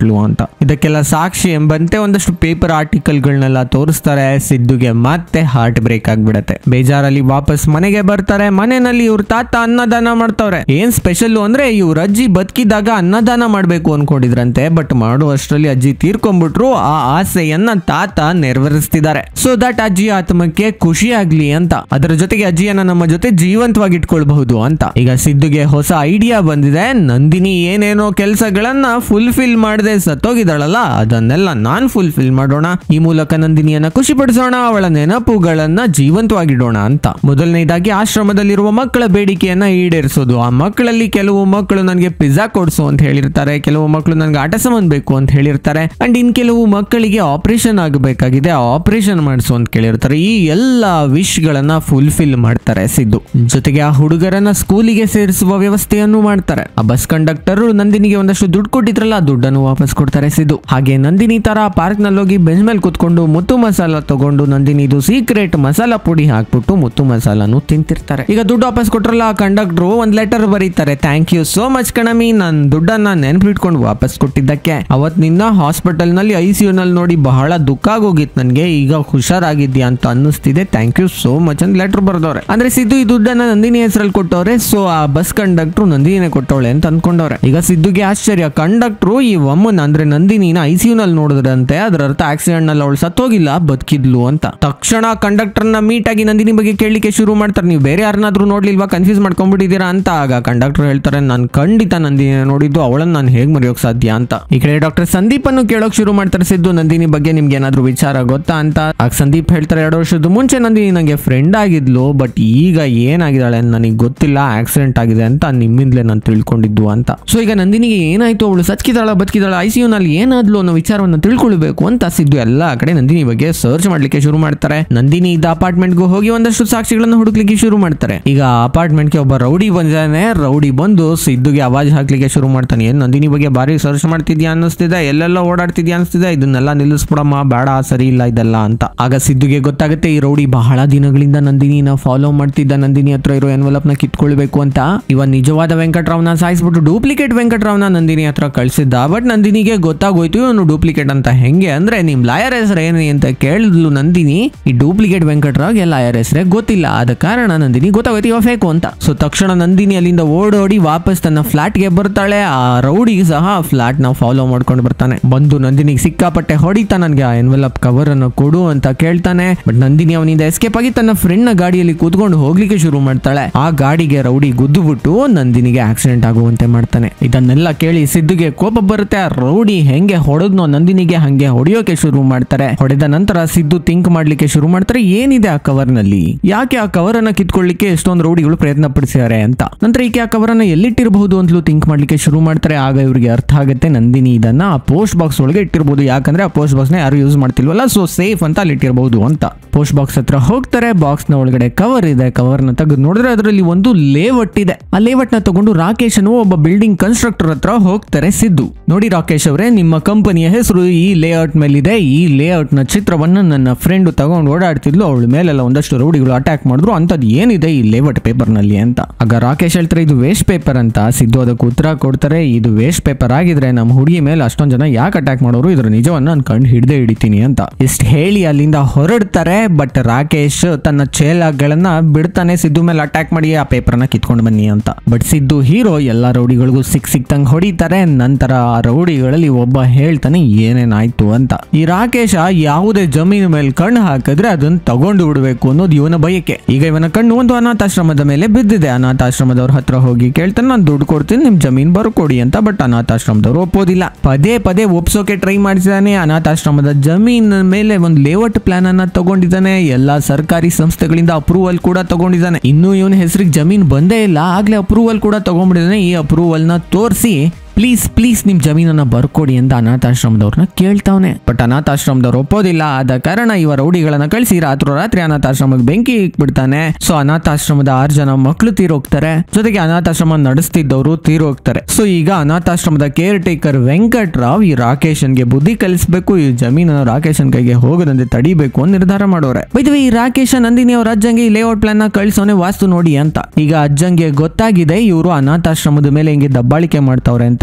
ಇದಕ್ಕೆಲ್ಲ ಸಾಕ್ಷಿ ಎಂಬಂತೆ ಒಂದಷ್ಟು ಪೇಪರ್ ಆರ್ಟಿಕಲ್ಗಳನ್ನೆಲ್ಲ ತೋರಿಸ್ತಾರೆ ಸಿದ್ದುಗೆ ಮತ್ತೆ ಹಾರ್ಟ್ ಬ್ರೇಕ್ ಆಗ್ಬಿಡತ್ತೆ ಬೇಜಾರಲ್ಲಿ ವಾಪಸ್ ಮನೆಗೆ ಬರ್ತಾರೆ ಮನೆಯಲ್ಲಿ ಇವ್ರ ತಾತ ಅನ್ನದಾನ ಮಾಡ್ತಾವ್ರೆ ಏನ್ ಸ್ಪೆಷಲ್ ಅಂದ್ರೆ ಇವ್ರ ಅಜ್ಜಿ ಬದುಕಿದಾಗ ಅನ್ನದಾನ ಮಾಡ್ಬೇಕು ಅನ್ಕೊಂಡಿದ್ರಂತೆ ಬಟ್ ಮಾಡುವಷ್ಟರಲ್ಲಿ ಅಜ್ಜಿ ತೀರ್ಕೊಂಡ್ಬಿಟ್ರು ಆ ಆಸೆಯನ್ನ ತಾತ ನೆರವೇರಿಸ್ತಿದ್ದಾರೆ ಸೊ ದಟ್ ಅಜ್ಜಿ ಆತ್ಮಕ್ಕೆ ಖುಷಿ ಆಗ್ಲಿ ಅಂತ ಅದರ ಜೊತೆಗೆ ಅಜ್ಜಿಯನ್ನ ನಮ್ಮ ಜೊತೆ ಜೀವಂತವಾಗಿ ಇಟ್ಕೊಳ್ಬಹುದು ಅಂತ ಈಗ ಸಿದ್ದುಗೆ ಹೊಸ ಐಡಿಯಾ ಬಂದಿದೆ ನಂದಿನಿ ಏನೇನೋ ಕೆಲಸಗಳನ್ನ ಫುಲ್ಫಿಲ್ ಮಾಡದೆ ಸತ್ತೋಗಿದ್ದಾಳಲ್ಲ ಅದನ್ನೆಲ್ಲ ನಾನ್ ಫುಲ್ಫಿಲ್ ಮಾಡೋಣ ಈ ಮೂಲಕ ನಂದಿನಿಯನ್ನ ಖುಷಿ ಪಡಿಸೋಣ ಅವಳ ನೆನಪುಗಳನ್ನ ಜೀವಂತವಾಗಿಡೋಣ ಅಂತ ಮೊದಲನೇದಾಗಿ ಆಶ್ರಮದಲ್ಲಿರುವ ಮಕ್ಕಳ ಬೇಡಿಕೆಯನ್ನ ಈಡೇರಿಸೋದು ಆ ಮಕ್ಕಳಲ್ಲಿ ಕೆಲವು ಮಕ್ಕಳು ನನಗೆ ಪಿಜ್ಜಾ ಕೊಡ್ಸು ಅಂತ ಹೇಳಿರ್ತಾರೆ ಕೆಲವು ಮಕ್ಕಳು ನನಗೆ ಆಟ ಸಾಮಾನ್ ಬೇಕು ಅಂತ ಹೇಳಿರ್ತಾರೆ ಅಂಡ್ ಇನ್ ಕೆಲವು ಮಕ್ಕಳಿಗೆ ಆಪರೇಷನ್ ಆಗಬೇಕಾಗಿದೆ ಆಪರೇಷನ್ ಮಾಡಿಸು ಅಂತ ಕೇಳಿರ್ತಾರೆ ಈ ಎಲ್ಲ ವಿಶ್ ಗಳನ್ನ ಫುಲ್ಫಿಲ್ ಮಾಡ್ತಾರೆ ಸಿದ್ದು ಜೊತೆಗೆ ಆ ಹುಡುಗರನ್ನ ಸ್ಕೂಲಿಗೆ ಸೇರಿಸುವ ವ್ಯವಸ್ಥೆಯನ್ನು ಮಾಡ್ತಾರೆ ಆ ಬಸ್ ಕಂಡಕ್ಟರ್ ನಂದಿನಿಗೆ ಒಂದಷ್ಟು ದುಡ್ಡು ಕೊಟ್ಟಿದ್ರಲ್ಲ ಆ ದುಡ್ಡನ್ನು ವಾಪಸ್ ಕೊಡ್ತಾರೆ ಸಿದ್ದು ಹಾಗೆ ನಂದಿನಿ ತರ ಪಾರ್ಕ್ ನಲ್ಲಿ ಹೋಗಿ ಬೆಂಚ್ ಮೇಲೆ ಕುತ್ಕೊಂಡು ಮುತ್ತು ಮಸಾಲ ತಗೊಂಡು ನಂದಿನಿದು ಸೀಕ್ರೆಟ್ ಮಸಾಲ ಪುಡಿ ಹಾಕ್ಬಿಟ್ಟು ಮುತ್ತು ಮಸಾಲಾನು ತಿಂತಿರ್ತಾರೆ ಈಗ ದುಡ್ಡು ವಾಪಸ್ ಕೊಟ್ರಲ್ಲ ಆ ಕಂಡಕ್ಟರ್ ಒಂದ್ ಲೆಟರ್ ಬರೀತಾರೆ ಥ್ಯಾಂಕ್ ಯು ಸೋ ಮಚ್ ಕಣಮಿ ನನ್ ದುಡ್ಡನ್ನ ನೆನ್ಪಿಟ್ಕೊಂಡು ವಾಪಸ್ ಕೊಟ್ಟಿದ್ದಕ್ಕೆ ಅವತ್ತಿನಿಂದ ಹಾಸ್ಪಿಟಲ್ ನಲ್ಲಿ ಐ ಸಿ ಯು ನಲ್ಲಿ ನೋಡಿ ಬಹಳ ದುಃಖ ಆಗೋಗಿತ್ತು ನನ್ಗೆ ಈಗ ಹುಷಾರಾಗಿದ್ಯಾ ಅಂತ ಅನ್ನಿಸ್ತಿದೆ ಥ್ಯಾಂಕ್ ಯು ಸೋ ಮಚ್ ಅಂತ ಲೆಟರ್ ಬರ್ದವ್ರೆ ಅಂದ್ರೆ ಸಿದ್ದು ಈ ದುಡ್ಡನ್ನ ನಂದಿನಿ ಹೆಸರಲ್ಲಿ ಕೊಟ್ಟವ್ರೆ ಸೊ ಆ ಬಸ್ ಕಂಡಕ್ಟರ್ ನಂದಿನಿನೇ ಕೊಟ್ಟವಳೆ ಅಂತ ಅನ್ಕೊಂಡವ್ರೆ ಈಗ ಸಿದ್ದುಗೆ ಆಶ್ಚರ್ಯ ಕಂಡಕ್ಟ್ರು ಈ ಒಮ್ಮನ್ ಅಂದ್ರೆ ನಂದಿನಿನ ಐ ಸಿ ಯು ನಲ್ಲಿ ನೋಡಿದ್ರಂತೆ ಅದರ ಅರ್ಥ ಆಕ್ಸಿಡೆಂಟ್ ನಲ್ಲಿ ಅವಳು ಸತ್ತೋಗಿಲ್ಲ ಬದುಕಿದ್ಲು ಅಂತ ತಕ್ಷಣ ಕಂಡಕ್ಟರ್ ನ ಮೀಟ್ ಆಗಿ ನಂದಿನಿ ಬಗ್ಗೆ ಕೇಳಲಿಕ್ಕೆ ಶುರು ಮಾಡ್ತಾರೆ ನೀವು ಬೇರೆ ಯಾರನ್ನಾದ್ರೂ ನೋಡ್ಲಿಲ್ವಾ ಕನ್ಫ್ಯೂಸ್ ಮಾಡ್ಕೊಂಡ್ಬಿಟ್ಟಿದ್ದೀರಾ ಅಂತ ಆಗ ಕಂಡಕ್ಟರ್ ಹೇಳ್ತಾರೆ ನಾನು ಖಂಡಿತ ನಂದಿನಿ ನೋಡಿದ್ದು ಅವಳನ್ನ ನಾನು ಹೇಗ್ ಮರೆಯೋಕ್ ಸಾಧ್ಯ ಅಂತ ಈ ಕಡೆ ಡಾಕ್ಟರ್ ಸಂದೀಪ್ ಅನ್ನು ಕೇಳೋಕ್ ಶುರು ಮಾಡ್ತಾರೆ ಸಿದ್ದು ನಂದಿನಿ ಬಗ್ಗೆ ನಿಮ್ಗೆ ಏನಾದ್ರೂ ವಿಚಾರ ಗೊತ್ತಾ ಅಂತ ಆಗ ಸಂದೀಪ್ ಹೇಳ್ತಾರೆ ಎರಡು ವರ್ಷದ ಮುಂಚೆ ನಂದಿನಿ ನಂಗೆ ಫ್ರೆಂಡ್ ಆಗಿದ್ಲು ಬಟ್ ಈಗ ಏನಾಗಿದ್ದಾಳೆ ನನಗೆ ಗೊತ್ತಿಲ್ಲ ಆಕ್ಸಿಡೆಂಟ್ ಆಗಿದೆ ಅಂತ ನಿಮ್ಮಿಂದಲೇ ನಾನು ತಿಳ್ಕೊಂಡಿದ್ದು ಅಂತ ಸೊ ಈಗ ನಂದಿನಿಗೆ ಏನಾಯ್ತು ಅವಳು ಸಚ್ಕಿದಾಳ ಬದುಕಿದಾಳ ಐ ಸಿ ಯು ನಲ್ಲಿ ಏನಾದ್ಲು ಅನ್ನೋ ವಿಚಾರವನ್ನು ತಿಳ್ಕೊಳ್ಬೇಕು ಅಂತ ಸಿದ್ದು ಎಲ್ಲ ಕಡೆ ನಂದಿನಿ ಬಗ್ಗೆ ಸರ್ಚ್ ಮಾಡ್ಲಿಕ್ಕೆ ಶುರು ಮಾಡ್ತಾರೆ ನಂದಿನಿ ಇದ್ದ ಅಪಾರ್ಟ್ಮೆಂಟ್ಗೂ ಹೋಗಿ ಒಂದಷ್ಟು ಸಾಕ್ಷಿಗಳನ್ನು ಹುಡುಕ್ಲಿಕ್ಕೆ ಶುರು ಮಾಡ್ತಾರೆ ಈಗ ಅಪಾರ್ಟ್ಮೆಂಟ್ಗೆ ಒಬ್ಬ ರೌಡಿ ಬಂದಿದ್ದಾನೆ ರೌಡಿ ಬಂದು ಸಿದ್ದುಗೆ ಆವಾಜ್ ಹಾಕ್ಲಿಕ್ಕೆ ಶುರು ಮಾಡ್ತಾನೆ ಏನ್ ನಂದಿನಿ ಬಗ್ಗೆ ಬಾರಿ ಸರ್ಚ್ ಮಾಡ್ತಿದ್ಯಾ ಅನ್ನಿಸ್ತಿದೆ ಎಲ್ಲೆಲ್ಲ ಓಡಾಡ್ತಿದ್ಯಾ ಅನಿಸ್ತಿದೆ ಇದನ್ನೆಲ್ಲ ನಿಲ್ಲಿಸ್ಬಿಡಮ್ಮ ಬೇಡ ಸರಿ ಇಲ್ಲ ಇದೆಲ್ಲ ಅಂತ ಆಗ ಸಿದ್ದುಗೆ ಗೊತ್ತಾಗುತ್ತೆ ಈ ರೌಡಿ ಬಹಳ ದಿನಗಳಿಂದ ನಂದಿನಿನ ಫಾಲೋ ಮಾಡ್ತಿದ್ದ ನಂದಿನಿ ಹತ್ರ ಇರೋ ಎನ್ವಲಪ್ ನ ಕಿತ್ಕೊಳ್ಬೇಕು ಅಂತ ಇವ ನಿಜವಾದ ವೆಂಕಟ್ರಾವ್ನ ಸಾಯಿಸ್ಬಿಟ್ಟು ಡೂಪ್ಲಿಕೇಟ್ ವೆಂಕಟ್ರಾವ್ನ ನಂದಿನಿ ಹತ್ರ ಕಳ್ಸಿದ್ದ ಬಟ್ ನಂದಿನಿಗೆ ಗೊತ್ತಾಗೋಯ್ತು ಇವನು ಡೂಪ್ಲಿಕೇಟ್ ಅಂತ ಹೆಂಗೆ ಅಂದ್ರೆ ನಿಮ್ ಲಾಯರ್ ಹೆಸರು ಏನು ಅಂತ ಕೇಳಿದ್ಲು ನಂದಿನಿ ಈ ಡೂಪ್ಲಿಕೇಟ್ ವೆಂಕಟ್ರಾವ್ಗೆ ಲಾಯರ್ ಹೆಸರೇ ಗೊತ್ತಿಲ್ಲ ಆದ ಕಾರಣ ನಂದಿನಿ ಗೊತ್ತಾಗೋಯ್ತು ಇವ ಫೇಕು ಅಂತ ಸೊ ತಕ್ಷಣ ನಂದಿನಿ ಅಲ್ಲಿಂದ ಓಡೋಡಿ ವಾಪಸ್ ತನ್ನ ಫ್ಲಾಟ್ ಗೆ ಬರ್ತಾಳೆ ಆ ರೌಡಿ ಸಹ ಫ್ಲಾಟ್ ನ ಫಾಲೋ ಮಾಡ್ಕೊಂಡು ಬರ್ತಾನೆ ಬಂದು ನಂದಿನಿಗೆ ಸಿಕ್ಕಾಪಟ್ಟೆ ಹೊಡಿತಾ ನನ್ಗೆ ಆ ಎನ್ವೆಲಪ್ ಕವರ್ ಅನ್ನು ಕೊಡು ಅಂತ ಕೇಳ್ತಾನೆ ಬಟ್ ನಂದಿನಿ ಅವನಿಂದ ಎಸ್ಕೇಪ್ ಆಗಿ ತನ್ನ ಫ್ರೆಂಡ್ ನ ಗಾಡಿಯಲ್ಲಿ ಕೂತ್ಕೊಂಡು ಹೋಗ್ಲಿಕ್ಕೆ ಶುರು ಮಾಡ್ತಾಳೆ ಆ ಗಾಡಿಗೆ ರೌಡಿ ಗುದ್ದು ಬಿಟ್ಟು ನಂದಿನಿಗೆ ಆಕ್ಸಿಡೆಂಟ್ ಆಗುವಂತೆ ಮಾಡ್ತಾನೆ ಇದನ್ನೆಲ್ಲ ಕೇಳಿ ಸಿದ್ದುಗೆ ಕೋಪ ಬರುತ್ತೆ ಆ ರೌಡಿ ಹೆಂಗೆ ಹೊಡೆದ್ನೋ ನಂದಿನಿಗೆ ಹಂಗೆ ಹೊಡೆಯೋಕೆ ಶುರು ಮಾಡ್ತಾರೆ ಹೊಡೆದ ನಂತರ ಸಿದ್ದು ಥಿಂಕ್ ಮಾಡ್ಲಿಕ್ಕೆ ಶುರು ಮಾಡ್ತಾರೆ ಏನಿದೆ ಆ ಕವರ್ ನಲ್ಲಿ ಯಾಕೆ ಆ ಕವರ್ ಅನ್ನ ಕಿತ್ಕೊಳ್ಳಿಕ್ಕೆ ಎಷ್ಟೊಂದು ರೌಡಿಗಳು ಪ್ರಯತ್ನ ಪಡಿಸಿದ್ದಾರೆ ಅಂತ ನಂತರ ಈಕೆ ಆ ಕವರ್ ಅನ್ನ ಎಲ್ಲಿಟ್ಟಿರಬಹುದು ಅಂತಲೂ ಥಿಂಕ್ ಮಾಡ್ಲಿಕ್ಕೆ ಶುರು ಮಾಡ್ತಾರೆ ಆಗ ಇವ್ರಿಗೆ ಅರ್ಥ ಆಗುತ್ತೆ ನಂದಿನಿ ಇದನ್ನ ಆ ಪೋಸ್ಟ್ ಬಾಕ್ಸ್ ಒಳಗೆ ಇಟ್ಟಿರಬಹುದು ಯಾಕಂದ್ರೆ ಆ ಪೋಸ್ಟ್ ಬಾಕ್ಸ್ ನ ಯಾರು ಯೂಸ್ ಮಾಡ್ತಿಲ್ವಲ್ಲ ಸೊ ಸೇಫ್ ಅಂತ ಅಲ್ಲಿ ಇಟ್ಟಿರಬಹುದು ಅಂತ ಪೋಸ್ಟ್ ಬಾಕ್ಸ್ ಹತ್ರ ಹೋಗ್ತಾರೆ ಬಾಕ್ಸ್ ನ ಒಳಗಡೆ ಕವರ್ ಇದೆ ಕವರ್ ನ ತೆಗೆದು ನೋಡಿದ್ರೆ ಅದರಲ್ಲಿ ಒಂದು ಲೇಔಟ್ ಇದೆ ಆ ಲೇಔಟ್ ನ ತಗೊಂಡು ರಾಕೇಶ್ ಅನ್ನು ಒಬ್ಬ ಬಿಲ್ಡಿಂಗ್ ಕನ್ಸ್ಟ್ರಕ್ಟರ್ ಹತ್ರ ಹೋಗ್ತಾರೆ ಸಿದ್ದು ನೋಡಿ ರಾಕೇಶ್ ಅವರೇ ನಿಮ್ಮ ಕಂಪನಿಯ ಹೆಸರು ಈ ಲೇಔಟ್ ಮೇಲಿದೆ ಈ ಲೇಔಟ್ ನ ಚಿತ್ರವನ್ನ ನನ್ನ ಫ್ರೆಂಡ್ ತಗೊಂಡು ಓಡಾಡ್ತಿದ್ಲು ಅವಳ ಮೇಲೆಲ್ಲ ಒಂದಷ್ಟು ರೌಡಿಗಳು ಅಟ್ಯಾಕ್ ಮಾಡಿದ್ರು ಅಂತದ್ ಏನಿದೆ ಈ ಲೇಔಟ್ ಪೇಪರ್ ನಲ್ಲಿ ಅಂತ ಆಗ ರಾಕೇಶ್ ಹೇಳ್ತಾರೆ ಇದು ವೇಸ್ಟ್ ಪೇಪರ್ ಅಂತ ಸಿದ್ದು ಅದಕ್ಕೆ ಉತ್ತರ ಕೊಡ್ತಾರೆ ಇದು ವೇಸ್ಟ್ ಪೇಪರ್ ಆಗಿದ್ರೆ ನಮ್ಮ ಹುಡುಗಿ ಮೇಲೆ ಅಷ್ಟೊಂದ್ ಜನ ಯಾಕೆ ಅಟ್ಯಾಕ್ ಮಾಡೋರು ಇದ್ರ ನಿಜವನ್ನ ನಾನು ಕಂಡು ಹಿಡ್ದೆ ಹಿಡಿತೀನಿ ಅಂತ ಇಷ್ಟ ಹೇಳಿ ಅಲ್ಲಿಂದ ಹೊರಡ್ತಾರೆ ಬಟ್ ರಾಕೇಶ್ ತನ್ನ ಚೇಲಗಳನ್ನ ಬಿಡ್ತಾನೆ ಸಿದ್ದು ಮೇಲೆ ಅಟ್ಯಾಕ್ ಮಾಡಿ ಆ ಪೇಪರ್ನ ಕಿತ್ಕೊಂಡು ಬನ್ನಿ ಅಂತ ಬಟ್ ಸಿದ್ದು ಹೀರೋ ಎಲ್ಲಾ ರೌಡಿಗಳಿಗೂ ಸಿಕ್ ಸಿಕ್ತಂಗ್ ಹೊಡಿತಾರೆ ನಂತರ ಆ ರೌಡಿಗಳಲ್ಲಿ ಒಬ್ಬ ಹೇಳ್ತಾನೆ ಏನೇನಾಯ್ತು ಅಂತ ಈ ರಾಕೇಶ ಯಾವುದೇ ಜಮೀನು ಮೇಲೆ ಕಣ್ಣು ಹಾಕಿದ್ರೆ ಅದನ್ನ ತಗೊಂಡು ಬಿಡ್ಬೇಕು ಅನ್ನೋದು ಇವನ ಬಯಕೆ ಈಗ ಇವನ ಕಣ್ಣು ಒಂದು ಅನಾಥಾಶ್ರಮದ ಮೇಲೆ ಬಿದ್ದಿದೆ ಅನಾಥಾಶ್ರಮದವ್ರ ಹತ್ರ ಹೋಗಿ ಕೇಳ್ತಾನೆ ನಾನು ದುಡ್ಡು ಕೊಡ್ತೀನಿ ನಿಮ್ ಜಮೀನ್ ಬರ್ಕೊಡಿ ಅಂತ ಬಟ್ ಅನಾಥಾಶ್ರಮದವ್ರು ಒಪ್ಪೋದಿಲ್ಲ ಪದೇ ಪದೇ ಒಪ್ಸೋಕೆ ಟ್ರೈ ಮಾಡಿಸಿದಾನೆ ಅನಾಥಾಶ್ರಮದ ಜಮೀನ್ ಮೇಲೆ ಒಂದು ಲೇಔಟ್ ಪ್ಲಾನ್ ಅನ್ನ ತಗೊಂಡಿದ್ದಾನೆ ಎಲ್ಲಾ ಸರ್ಕಾರಿ ಸಂಸ್ಥೆಗಳಿಂದ ಅಪ್ರೂವಲ್ ಕೂಡ ತಗೊಂಡಿದ್ದಾನೆ ಇನ್ನು ಇವನ ಹೆಸರಿಗೆ ಜಮೀನ್ ಬಂದೇ ಇಲ್ಲ ಆಗ್ಲೇ ಅಪ್ರೂವಲ್ ಕೂಡ ತಗೊಂಡ್ಬಿಟ್ಟಿದ್ದಾನೆ ಈ ಅಪ್ರೂವಲ್ ನ ತೋರಿಸಿ ಪ್ಲೀಸ್ ಪ್ಲೀಸ್ ನಿಮ್ ಜಮೀನನ್ನ ಬರ್ಕೊಡಿ ಅಂತ ಅನಾಥಾಶ್ರಮದವ್ರನ್ನ ಕೇಳ್ತಾವನೆ ಬಟ್ ಅನಾಥಾಶ್ರಮದವ್ರು ಒಪ್ಪೋದಿಲ್ಲ ಆದ ಕಾರಣ ಇವ ರೌಡಿಗಳನ್ನ ಕಳಿಸಿ ರಾತ್ರೋರಾತ್ರಿ ಅನಾಥಾಶ್ರಮಕ್ಕೆ ಬೆಂಕಿ ಇಕ್ಬಿಡ್ತಾನೆ ಸೊ ಅನಾಥಾಶ್ರಮದ ಆರು ಜನ ಮಕ್ಕಳು ತೀರೋಗ್ತಾರೆ ಜೊತೆಗೆ ಅನಾಥಾಶ್ರಮ ನಡೆಸ್ತಿದ್ದವರು ತೀರೋಗ್ತಾರೆ ಸೊ ಈಗ ಅನಾಥಾಶ್ರಮದ ಕೇರ್ ಟೇಕರ್ ವೆಂಕಟ್ರಾವ್ ಈ ರಾಕೇಶನ್ಗೆ ಬುದ್ಧಿ ಕಲಿಸ್ಬೇಕು ಈ ಜಮೀನನ್ನು ರಾಕೇಶನ್ ಕೈಗೆ ಹೋಗದಂತೆ ತಡಿಬೇಕು ಅಂತ ನಿರ್ಧಾರ ಮಾಡೋರೆ ಬೈದ್ವಿ ಈ ರಾಕೇಶ ನಂದಿನಿ ಅವ್ರ ಅಜ್ಜಂಗೆ ಈ ಲೇಔಟ್ ಪ್ಲಾನ್ ನ ಕಳಿಸೋನೆ ವಾಸ್ತು ನೋಡಿ ಅಂತ ಈಗ ಅಜ್ಜಂಗೆ ಗೊತ್ತಾಗಿದೆ ಇವರು ಅನಾಥಾಶ್ರಮದ ಮೇಲೆ ಹಿಂಗೆ ದಬ್ಬಾಳಿಕೆ ಮಾಡ್ತಾವ್ರೆ ಅಂತ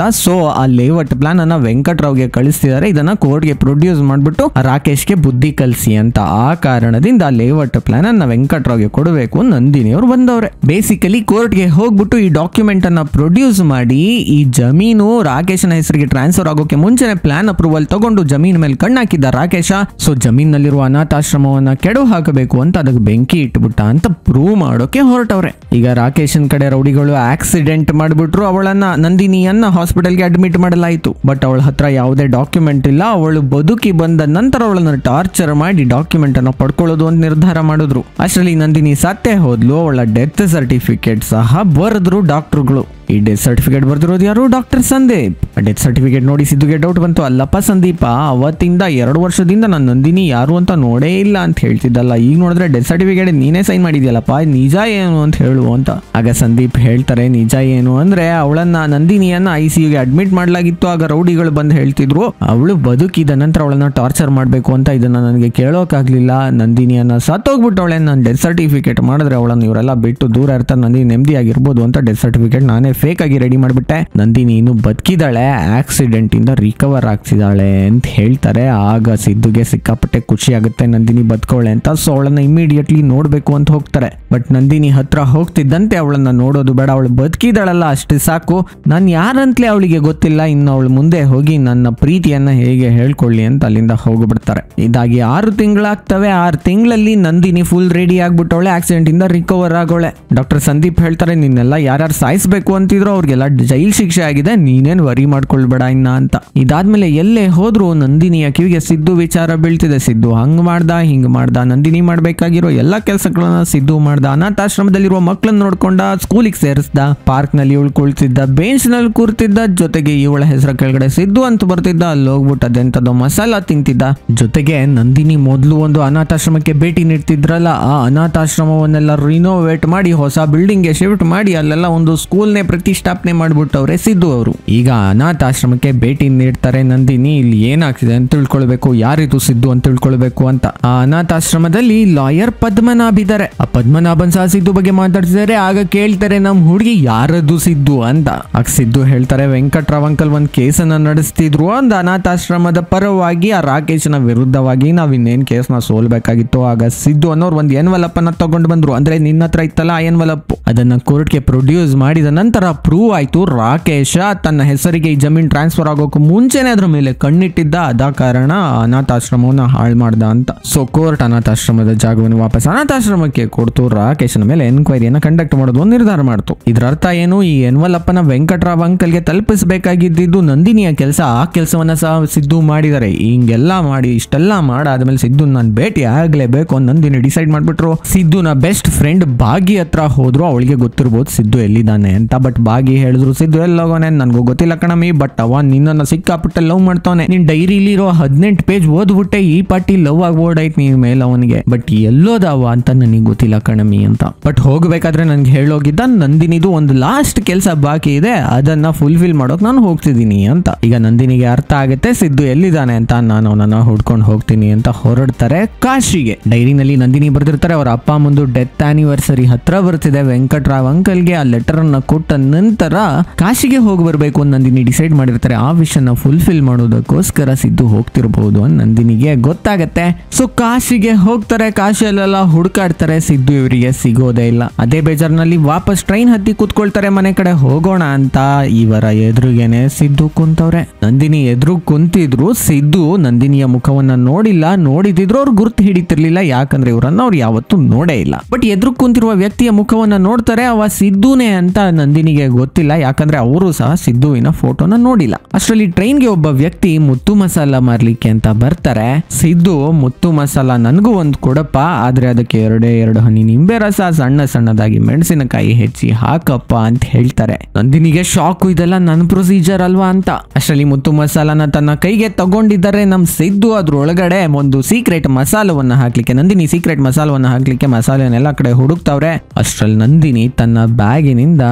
ಅಂತ ಸೊ ಆ ಲೇಔಟ್ ಪ್ಲಾನ್ ಅನ್ನ ವೆಂಕಟ್ರಾವ್ಗೆ ಕಳಿಸ್ತಿದ್ದಾರೆ ಇದನ್ನ ಕೋರ್ಟ್ಗೆ ಪ್ರೊಡ್ಯೂಸ್ ಮಾಡ್ಬಿಟ್ಟು ರಾಕೇಶ್ಗೆ ಬುದ್ಧಿ ಕಲಿಸಿ ಅಂತ ಆ ಕಾರಣದಿಂದ ಆ ಲೇಔಟ್ ಪ್ಲಾನ್ ಅನ್ನ ವೆಂಕಟ್ರಾವ್ಗೆ ಕೊಡಬೇಕು ನಂದಿನಿ ಅವರು ಬಂದವ್ರೆ ಬೇಸಿಕಲಿ ಕೋರ್ಟ್ಗೆ ಹೋಗ್ಬಿಟ್ಟು ಈ ಡಾಕ್ಯುಮೆಂಟ್ ಅನ್ನ ಪ್ರೊಡ್ಯೂಸ್ ಮಾಡಿ ಈ ಜಮೀನು ರಾಕೇಶನ ಹೆಸರಿಗೆ ಟ್ರಾನ್ಸ್ಫರ್ ಆಗೋಕೆ ಮುಂಚೆನೆ ಪ್ಲಾನ್ ಅಪ್ರೂವಲ್ ತಗೊಂಡು ಜಮೀನ್ ಮೇಲೆ ಕಣ್ಣಾಕಿದ್ದ ರಾಕೇಶ ಸೊ ಜಮೀನಲ್ಲಿರುವ ಅನಾಥಾಶ್ರಮವನ್ನ ಕೆಡು ಹಾಕಬೇಕು ಅಂತ ಅದಕ್ಕೆ ಬೆಂಕಿ ಇಟ್ಬಿಟ್ಟ ಅಂತ ಪ್ರೂವ್ ಮಾಡೋಕೆ ಹೊರಟವ್ರೆ ಈಗ ರಾಕೇಶನ್ ಕಡೆ ರೌಡಿಗಳು ಆಕ್ಸಿಡೆಂಟ್ ಮಾಡ್ಬಿಟ್ರು ಅವಳನ್ನ ನಂದಿನಿಯನ್ನ ಹಾಸ್ಪಿಟಲ್ಗೆ ಅಡ್ಮಿಟ್ ಮಾಡಲಾಯಿತು ಬಟ್ ಅವಳ ಹತ್ರ ಯಾವುದೇ ಡಾಕ್ಯುಮೆಂಟ್ ಇಲ್ಲ ಅವಳು ಬದುಕಿ ಬಂದ ನಂತರ ಅವಳನ್ನ ಟಾರ್ಚರ್ ಮಾಡಿ ಡಾಕ್ಯುಮೆಂಟ್ ಅನ್ನ ಪಡ್ಕೊಳ್ಳೋದು ಅಂತ ನಿರ್ಧಾರ ಮಾಡಿದ್ರು ಅಷ್ಟರಲ್ಲಿ ನಂದಿನಿ ಸತ್ತೇ ಹೋದ್ಲು ಅವಳ ಡೆತ್ ಸರ್ಟಿಫಿಕೇಟ್ ಸಹ ಬರೆದ್ರು ಡಾಕ್ಟರ್ಗಳು ಈ ಡೆತ್ ಸರ್ಟಿಫಿಕೇಟ್ ಬರ್ದಿರೋದು ಯಾರು ಡಾಕ್ಟರ್ ಸಂದೀಪ್ ಡೆತ್ ಸರ್ಟಿಫಿಕೇಟ್ ನೋಡಿ ಸಿದ್ದುಗೆ ಡೌಟ್ ಬಂತು ಅಲ್ಲಪ್ಪ ಸಂದೀಪ ಅವತ್ತಿಂದ ಎರಡು ವರ್ಷದಿಂದ ನಾನು ನಂದಿನಿ ಯಾರು ಅಂತ ನೋಡೇ ಇಲ್ಲ ಅಂತ ಹೇಳ್ತಿದ್ದಲ್ಲ ಈಗ ನೋಡಿದ್ರೆ ಡೆತ್ ಸರ್ಟಿಫಿಕೇಟ್ ನೀನೇ ಸೈನ್ ಮಾಡಿದ್ಯಲ್ಲಪ್ಪ ನಿಜ ಏನು ಅಂತ ಹೇಳು ಅಂತ ಆಗ ಸಂದೀಪ್ ಹೇಳ್ತಾರೆ ನಿಜ ಏನು ಅಂದ್ರೆ ಅವಳನ್ನ ನಂದಿನಿಯನ್ನ ಐ ಸಿ ಯುಗೆ ಅಡ್ಮಿಟ್ ಮಾಡಲಾಗಿತ್ತು ಆಗ ರೌಡಿಗಳು ಬಂದು ಹೇಳ್ತಿದ್ರು ಅವಳು ಬದುಕಿದ ನಂತರ ಅವಳನ್ನ ಟಾರ್ಚರ್ ಮಾಡಬೇಕು ಅಂತ ಇದನ್ನ ನನಗೆ ಕೇಳೋಕ್ಕಾಗ್ಲಿಲ್ಲ ನಂದಿನಿಯನ್ನ ಸತ್ತೋಗ್ಬಿಟ್ಟವಳೆ ನಾನು ಡೆತ್ ಸರ್ಟಿಫಿಕೇಟ್ ಮಾಡಿದ್ರೆ ಅವಳನ್ನ ಇವರೆಲ್ಲ ಬಿಟ್ಟು ದೂರ ಇರ್ತಾರೆ ನಂದಿನಿ ನೆಮ್ಮದಿಯಾಗಿರ್ಬೋದು ಅಂತ ಡೆತ್ ಸರ್ಟಿಫಿಕೇಟ್ ನಾನೇ ಫೇಕ್ ಆಗಿ ರೆಡಿ ಮಾಡಿಬಿಟ್ಟೆ ನಂದಿನಿ ಇನ್ನು ಬದುಕಿದಾಳೆ ಆಕ್ಸಿಡೆಂಟ್ ಇಂದ ರಿಕವರ್ ಆಗ್ತಿದ್ದಾಳೆ ಅಂತ ಹೇಳ್ತಾರೆ ಆಗ ಸಿದ್ದುಗೆ ಸಿಕ್ಕಾಪಟ್ಟೆ ಖುಷಿ ಆಗುತ್ತೆ ನಂದಿನಿ ಬದುಕೋಳೆ ಅಂತ ಸೊ ಅವಳನ್ನ ಇಮಿಡಿಯೇಟ್ಲಿ ನೋಡ್ಬೇಕು ಅಂತ ಹೋಗ್ತಾರೆ ಬಟ್ ನಂದಿನಿ ಹತ್ರ ಹೋಗ್ತಿದ್ದಂತೆ ಅವಳನ್ನ ನೋಡೋದು ಬೇಡ ಅವಳು ಬದುಕಿದಾಳಲ್ಲ ಅಷ್ಟೇ ಸಾಕು ನಾನು ಯಾರಂತಲೇ ಅವಳಿಗೆ ಗೊತ್ತಿಲ್ಲ ಇನ್ನು ಅವಳು ಮುಂದೆ ಹೋಗಿ ನನ್ನ ಪ್ರೀತಿಯನ್ನ ಹೇಗೆ ಹೇಳ್ಕೊಳ್ಳಿ ಅಂತ ಅಲ್ಲಿಂದ ಹೋಗ್ಬಿಡ್ತಾರೆ ಇದಾಗಿ ಆರು ತಿಂಗಳಾಗ್ತವೆ ಆರು ತಿಂಗಳಲ್ಲಿ ನಂದಿನಿ ಫುಲ್ ರೆಡಿ ಆಗ್ಬಿಟ್ಟವಳೆ ಆಕ್ಸಿಡೆಂಟ್ ಇಂದ ರಿಕವರ್ ಆಗೋಳೆ ಡಾಕ್ಟರ್ ಸಂದೀಪ್ ಹೇಳ್ತಾರೆ ನಿನ್ನೆಲ್ಲ ಯಾರ್ಯಾರು ಸಾಯಿಸ್ಬೇಕು ಅಂತಿದ್ರು ಅವ್ರಿಗೆಲ್ಲ ಜೈಲ್ ಶಿಕ್ಷೆ ಆಗಿದೆ ನೀನೇನ್ ವರಿ ಮಾಡ್ಕೊಳ್ಬೇಡ ಇನ್ನ ಅಂತ ಇದಾದ್ಮೇಲೆ ಎಲ್ಲೇ ಹೋದ್ರು ನಂದಿನಿಯ ಕಿವಿಗೆ ಸಿದ್ದು ವಿಚಾರ ಬೀಳ್ತಿದೆ ಸಿದ್ದು ಹಂಗ್ ಮಾಡ್ದ ಹಿಂಗ್ ಮಾಡ್ದ ನಂದಿನಿ ಮಾಡ್ಬೇಕಾಗಿರೋ ಎಲ್ಲಾ ಕೆಲಸಗಳನ್ನ ಸಿದ್ದು ಮಾಡ್ದ ಅನಾಥಾಶ್ರಮದಲ್ಲಿರುವ ಮಕ್ಕಳನ್ನ ನೋಡ್ಕೊಂಡ ಸ್ಕೂಲಿಗೆ ಸೇರಿಸ್ದ ಪಾರ್ಕ್ ನಲ್ಲಿ ಇವಳು ಕುಳಿತಿದ್ದ ಬೆಂಚ್ ನಲ್ಲಿ ಕೂರ್ತಿದ್ದ ಜೊತೆಗೆ ಇವಳ ಹೆಸರ ಕೆಳಗಡೆ ಸಿದ್ದು ಅಂತ ಬರ್ತಿದ್ದ ಅಲ್ಲಿ ಹೋಗ್ಬಿಟ್ಟು ಅದೆಂತದೋ ಮಸಾಲ ತಿಂತಿದ್ದ ಜೊತೆಗೆ ನಂದಿನಿ ಮೊದಲು ಒಂದು ಅನಾಥಾಶ್ರಮಕ್ಕೆ ಭೇಟಿ ನೀಡ್ತಿದ್ರಲ್ಲ ಆ ಅನಾಥಾಶ್ರಮವನ್ನೆಲ್ಲ ರಿನೋವೇಟ್ ಮಾಡಿ ಹೊಸ ಬಿಲ್ಡಿಂಗ್ ಗೆ ಶಿಫ್ಟ್ ಮಾಡಿ ಅಲ್ಲೆಲ್ಲ ಒಂದು ಸ್ಕೂಲ್ನೇ ಪ್ರತಿಷ್ಠಾಪನೆ ಮಾಡ್ಬಿಟ್ಟವ್ರೆ ಸಿದ್ದು ಅವರು ಈಗ ಅನಾಥಾಶ್ರಮಕ್ಕೆ ಭೇಟಿ ನೀಡ್ತಾರೆ ನಂದಿನಿ ಇಲ್ಲಿ ಏನಾಗ್ತಿದೆ ಅಂತ ತಿಳ್ಕೊಳ್ಬೇಕು ಯಾರಿದು ಸಿದ್ದು ಅಂತ ತಿಳ್ಕೊಳ್ಬೇಕು ಅಂತ ಆ ಅನಾಥಾಶ್ರಮದಲ್ಲಿ ಲಾಯರ್ ಪದ್ಮನಾಭ್ ಇದ್ದಾರೆ ಆ ಪದ್ಮನಾಭನ್ ಸಹ ಸಿದ್ದು ಬಗ್ಗೆ ಮಾತಾಡ್ತಿದ್ದಾರೆ ಆಗ ಕೇಳ್ತಾರೆ ನಮ್ ಹುಡುಗಿ ಯಾರದು ಸಿದ್ದು ಅಂತ ಆಗ ಸಿದ್ದು ಹೇಳ್ತಾರೆ ವೆಂಕಟ್ರಾವ್ ಅಂಕಲ್ ಒಂದ್ ಕೇಸನ್ನ ನಡೆಸ್ತಿದ್ರು ಒಂದು ಅನಾಥಾಶ್ರಮದ ಪರವಾಗಿ ಆ ರಾಕೇಶನ ವಿರುದ್ಧವಾಗಿ ನಾವ್ ಇನ್ನೇನ್ ಕೇಸ್ನ ಸೋಲ್ಬೇಕಾಗಿತ್ತು ಆಗ ಸಿದ್ದು ಅನ್ನೋರು ಒಂದ್ ಎನ್ವಲಪ್ ಅನ್ನ ತಗೊಂಡು ಬಂದ್ರು ಅಂದ್ರೆ ನಿನ್ನ ಹತ್ರ ಇತ್ತಲ್ಲ ಆ ಎನ್ವಲಪ್ ಅದನ್ನ ಕೋರ್ಟ್ಗೆ ಪ್ರೊಡ್ಯೂಸ್ ಮಾಡಿದ ನಂತರ ಪ್ರೂವ್ ಆಯ್ತು ರಾಕೇಶ ತನ್ನ ಹೆಸರಿಗೆ ಈ ಜಮೀನ್ ಟ್ರಾನ್ಸ್ಫರ್ ಆಗೋಕೆ ಮುಂಚೆನೆ ಅದ್ರ ಮೇಲೆ ಕಣ್ಣಿಟ್ಟಿದ್ದ ಅದ ಕಾರಣ ಅನಾಥಾಶ್ರಮವನ್ನ ಹಾಳು ಮಾಡ್ದ ಅಂತ ಸೊ ಕೋರ್ಟ್ ಅನಾಥಾಶ್ರಮದ ಜಾಗವನ್ನು ವಾಪಸ್ ಅನಾಥಾಶ್ರಮಕ್ಕೆ ಕೊಡ್ತು ರಾಕೇಶನ ಮೇಲೆ ಎನ್ಕ್ವೈರಿಯನ್ನ ಕಂಡಕ್ಟ್ ಮಾಡೋದು ಅಂತ ನಿರ್ಧಾರ ಮಾಡ್ತು ಇದ್ರ ಅರ್ಥ ಏನು ಈ ಎನ್ವಲಪ್ಪನ ವೆಂಕಟ್ರಾವ್ ಅಂಕಲ್ಗೆ ತಲುಪಿಸಬೇಕಾಗಿದ್ದು ನಂದಿನಿಯ ಕೆಲಸ ಆ ಕೆಲಸವನ್ನ ಸಹ ಸಿದ್ದು ಮಾಡಿದ್ದಾರೆ ಹಿಂಗೆಲ್ಲ ಮಾಡಿ ಇಷ್ಟೆಲ್ಲ ಮಾಡಾದ್ಮೇಲೆ ಸಿದ್ದು ನಾನು ಭೇಟಿ ಆಗ್ಲೇಬೇಕು ಅಂತ ನಂದಿನಿ ಡಿಸೈಡ್ ಮಾಡ್ಬಿಟ್ರು ಸಿದ್ದುನ ಬೆಸ್ಟ್ ಫ್ರೆಂಡ್ ಬಾಗಿ ಹತ್ರ ಹೋದ್ರು ಅವಳಿಗೆ ಗೊತ್ತಿರ್ಬೋದು ಸಿದ್ದು ಎಲ್ಲಿದ್ದಾನೆ ಅಂತ ಬಟ್ ಬಾಗಿ ಹೇಳಿದ್ರು ಸಿದ್ದು ಎಲ್ಲೋಗೋನೆ ನನ್ಗೂ ಗೊತ್ತಿಲ್ಲ ಕಣಮಿ ಬಟ್ ಅವ ನಿನ್ನನ್ನ ಸಿಕ್ಕಾಪಟ್ಟೆ ಲವ್ ಮಾಡ್ತಾನೆ ನಿನ್ ಡೈರಿಲಿ ಇರೋ ಹದಿನೆಂಟು ಪೇಜ್ ಓದ್ಬಿಟ್ಟೆ ಈ ಪಾಟಿ ಲವ್ ಆಗ್ಬೋಡಾಯ್ತು ನೀನ್ ಮೇಲೆ ಅವನಿಗೆ ಬಟ್ ಎಲ್ಲೋದವ ಅಂತ ನನಗೆ ಗೊತ್ತಿಲ್ಲ ಕಣಮಿ ಅಂತ ಬಟ್ ಹೋಗ್ಬೇಕಾದ್ರೆ ನನ್ಗೆ ಹೇಳೋಗಿದ್ದ ನಂದಿನಿದು ಒಂದು ಲಾಸ್ಟ್ ಕೆಲಸ ಬಾಕಿ ಇದೆ ಅದನ್ನ ಫುಲ್ಫಿಲ್ ಮಾಡೋಕ್ ನಾನು ಹೋಗ್ತಿದ್ದೀನಿ ಅಂತ ಈಗ ನಂದಿನಿಗೆ ಅರ್ಥ ಆಗುತ್ತೆ ಸಿದ್ದು ಎಲ್ಲಿದ್ದಾನೆ ಅಂತ ನಾನು ಅವನನ್ನ ಹುಡ್ಕೊಂಡು ಹೋಗ್ತೀನಿ ಅಂತ ಹೊರಡ್ತಾರೆ ಕಾಶಿಗೆ ಡೈರಿನಲ್ಲಿ ನಂದಿನಿ ಬರ್ದಿರ್ತಾರೆ ಅವ್ರ ಅಪ್ಪ ಮುಂದು ಡೆತ್ ಆನಿವರ್ಸರಿ ಹತ್ರ ಬರ್ತಿದೆ ವೆಂಕಟ್ರಾವ್ ಅಂಕಲ್ಗೆ ಆ ಲೆಟರ್ ಅನ್ನ ಕೊಟ್ಟ ನಂತರ ಕಾಶಿಗೆ ಹೋಗಿ ಬರ್ಬೇಕು ಅಂತ ನಂದಿನಿ ಡಿಸೈಡ್ ಮಾಡಿರ್ತಾರೆ ಆ ವಿಷಯನ ಫುಲ್ಫಿಲ್ ಮಾಡೋದಕ್ಕೋಸ್ಕರ ಸಿದ್ದು ಹೋಗ್ತಿರ್ಬೋದು ಅಂತ ನಂದಿನಿಗೆ ಗೊತ್ತಾಗತ್ತೆ ಸೊ ಕಾಶಿಗೆ ಹೋಗ್ತಾರೆ ಕಾಶಿಯಲ್ಲೆಲ್ಲ ಹುಡುಕಾಡ್ತಾರೆ ಸಿದ್ದು ಇವರಿಗೆ ಸಿಗೋದೇ ಇಲ್ಲ ಅದೇ ಬೇಜಾರ್ನಲ್ಲಿ ವಾಪಸ್ ಟ್ರೈನ್ ಹತ್ತಿ ಕೂತ್ಕೊಳ್ತಾರೆ ಮನೆ ಕಡೆ ಹೋಗೋಣ ಅಂತ ಇವರ ಎದುರಿಗೇನೆ ಸಿದ್ದು ಕುಂತವ್ರೆ ನಂದಿನಿ ಎದುರು ಕುಂತಿದ್ರು ಸಿದ್ದು ನಂದಿನಿಯ ಮುಖವನ್ನ ನೋಡಿಲ್ಲ ನೋಡಿದಿದ್ರು ಅವ್ರು ಗುರ್ತು ಹಿಡಿತಿರ್ಲಿಲ್ಲ ಯಾಕಂದ್ರೆ ಇವರನ್ನ ಅವ್ರು ಯಾವತ್ತೂ ನೋಡೇ ಇಲ್ಲ ಬಟ್ ಎದುರು ಕುಂತಿರುವ ವ್ಯಕ್ತಿಯ ಮುಖವನ್ನ ನೋಡ್ತಾರೆ ಅವ ಸಿದ್ದುನೇ ಅಂತ ನಂದಿನಿಗೆ ಗೊತ್ತಿಲ್ಲ ಯಾಕಂದ್ರೆ ಅವರು ಸಹ ಸಿದ್ದುವಿನ ಫೋಟೋನ ನೋಡಿಲ್ಲ ಅಷ್ಟರಲ್ಲಿ ಟ್ರೈನ್ಗೆ ಒಬ್ಬ ವ್ಯಕ್ತಿ ಮುತ್ತು ಮಸಾಲ ಮಾರ್ಲಿಕ್ಕೆ ಅಂತ ಬರ್ತಾರೆ ಸಿದ್ದು ಮುತ್ತು ಮಸಾಲ ನನಗೂ ಒಂದು ಕೊಡಪ್ಪ ಆದ್ರೆ ಅದಕ್ಕೆ ಎರಡೇ ಎರಡು ಹನಿ ನಿಂಬೆ ರಸ ಸಣ್ಣ ಸಣ್ಣದಾಗಿ ಮೆಣಸಿನಕಾಯಿ ಹೆಚ್ಚಿ ಹಾಕಪ್ಪ ಅಂತ ಹೇಳ್ತಾರೆ ನಂದಿನಿಗೆ ಶಾಕು ಇದೆಲ್ಲ ನನ್ನ ಪ್ರೊಸೀಜರ್ ಅಲ್ವಾ ಅಂತ ಅಷ್ಟರಲ್ಲಿ ಮುತ್ತು ಮಸಾಲನ ತನ್ನ ಕೈಗೆ ತಗೊಂಡಿದ್ದಾರೆ ನಮ್ ಸಿದ್ದು ಅದ್ರೊಳಗಡೆ ಒಂದು ಸೀಕ್ರೆಟ್ ಮಸಾಲವನ್ನ ಹಾಕ್ಲಿಕ್ಕೆ ನಂದಿನಿ ಸೀಕ್ರೆಟ್ ಮಸಾಲವನ್ನ ಹಾಕ್ಲಿಕ್ಕೆ ಮಸಾಲೆನೆಲ್ಲ ಕಡೆ ಹುಡುಕ್ತಾವ್ರೆ ಅಷ್ಟ್ರಲ್ಲಿ ನಂದಿನಿ ತನ್ನ ಬ್ಯಾಗಿನಿಂದ ಸೀಕ್ರೆಟ್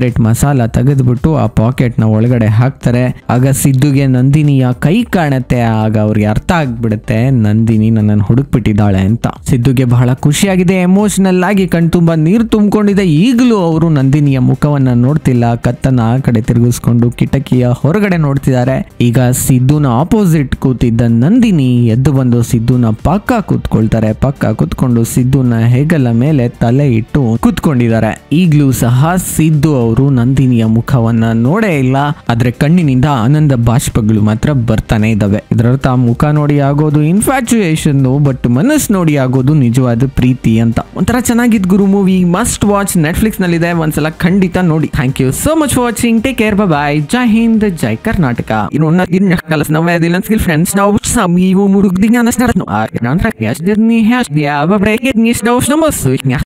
ಸೀಕ್ರೆಟ್ ಮಸಾಲ ತೆಗೆದ್ಬಿಟ್ಟು ಆ ಪಾಕೆಟ್ ನ ಒಳಗಡೆ ಹಾಕ್ತಾರೆ ಆಗ ಸಿದ್ದುಗೆ ನಂದಿನಿಯ ಕೈ ಕಾಣತ್ತೆ ಆಗ ಅವ್ರಿಗೆ ಅರ್ಥ ಆಗ್ಬಿಡುತ್ತೆ ನಂದಿನಿ ನನ್ನನ್ನು ಹುಡುಕ್ಬಿಟ್ಟಿದ್ದಾಳೆ ಅಂತ ಸಿದ್ದುಗೆ ಬಹಳ ಖುಷಿಯಾಗಿದೆ ಎಮೋಷನಲ್ ಆಗಿ ಕಣ್ತುಂಬ ನೀರು ತುಂಬಿಕೊಂಡಿದೆ ಈಗಲೂ ಅವರು ನಂದಿನಿಯ ಮುಖವನ್ನ ನೋಡ್ತಿಲ್ಲ ಕತ್ತನ್ನ ಆ ಕಡೆ ತಿರುಗಿಸ್ಕೊಂಡು ಕಿಟಕಿಯ ಹೊರಗಡೆ ನೋಡ್ತಿದ್ದಾರೆ ಈಗ ಸಿದ್ದುನ ಆಪೋಸಿಟ್ ಕೂತಿದ್ದ ನಂದಿನಿ ಎದ್ದು ಬಂದು ಸಿದ್ದುನ ಪಕ್ಕ ಕೂತ್ಕೊಳ್ತಾರೆ ಪಕ್ಕ ಕೂತ್ಕೊಂಡು ಸಿದ್ದುನ ಹೆಗಲ ಮೇಲೆ ತಲೆ ಇಟ್ಟು ಕೂತ್ಕೊಂಡಿದ್ದಾರೆ ಈಗಲೂ ಸಹ ಸಿದ್ದು ಅವರು ನಂದಿನಿಯ ಮುಖವನ್ನ ನೋಡೇ ಇಲ್ಲ ಆದ್ರೆ ಕಣ್ಣಿನಿಂದ ಆನಂದ ಬಾಷ್ಪಗಳು ಮಾತ್ರ ಬರ್ತಾನೆ ಇದಾವೆ ಇದರರ್ಥ ಮುಖ ನೋಡಿ ಆಗೋದು ಇನ್ಫ್ಯಾಚುಯೇಷನ್ ಬಟ್ ಮನಸ್ಸು ನೋಡಿ ಆಗೋದು ನಿಜವಾದ ಪ್ರೀತಿ ಅಂತ ಒಂಥರ ಚೆನ್ನಾಗಿದ್ ಗುರು ಮೂವಿ ಮಸ್ಟ್ ವಾಚ್ ನೆಟ್ಫ್ಲಿಕ್ಸ್ ನಲ್ಲಿದೆ ಒಂದ್ಸಲ ಖಂಡಿತ ನೋಡಿ thank you so much for watching take care bye Jai Hind Jai Karnataka ಇನ್ನು ಇನ್ನು ಕಲಸ್ ನಾವು ಸ್ಕಿಲ್ ಫ್ರೆಂಡ್ಸ್ ನಾವು ಸಮೀವು ಮುರುಗ್ದಿಂಗ ಅನ್ನಿಸ್ತಾರ ನಾನು ಯಾಸ್ ದಿರ್ನಿ ಹ್ಯಾಸ್ ಯಾವ ಬ್ರೇಕ್ ನಿಸ್ ನಾವು ನಮಸ್ಸು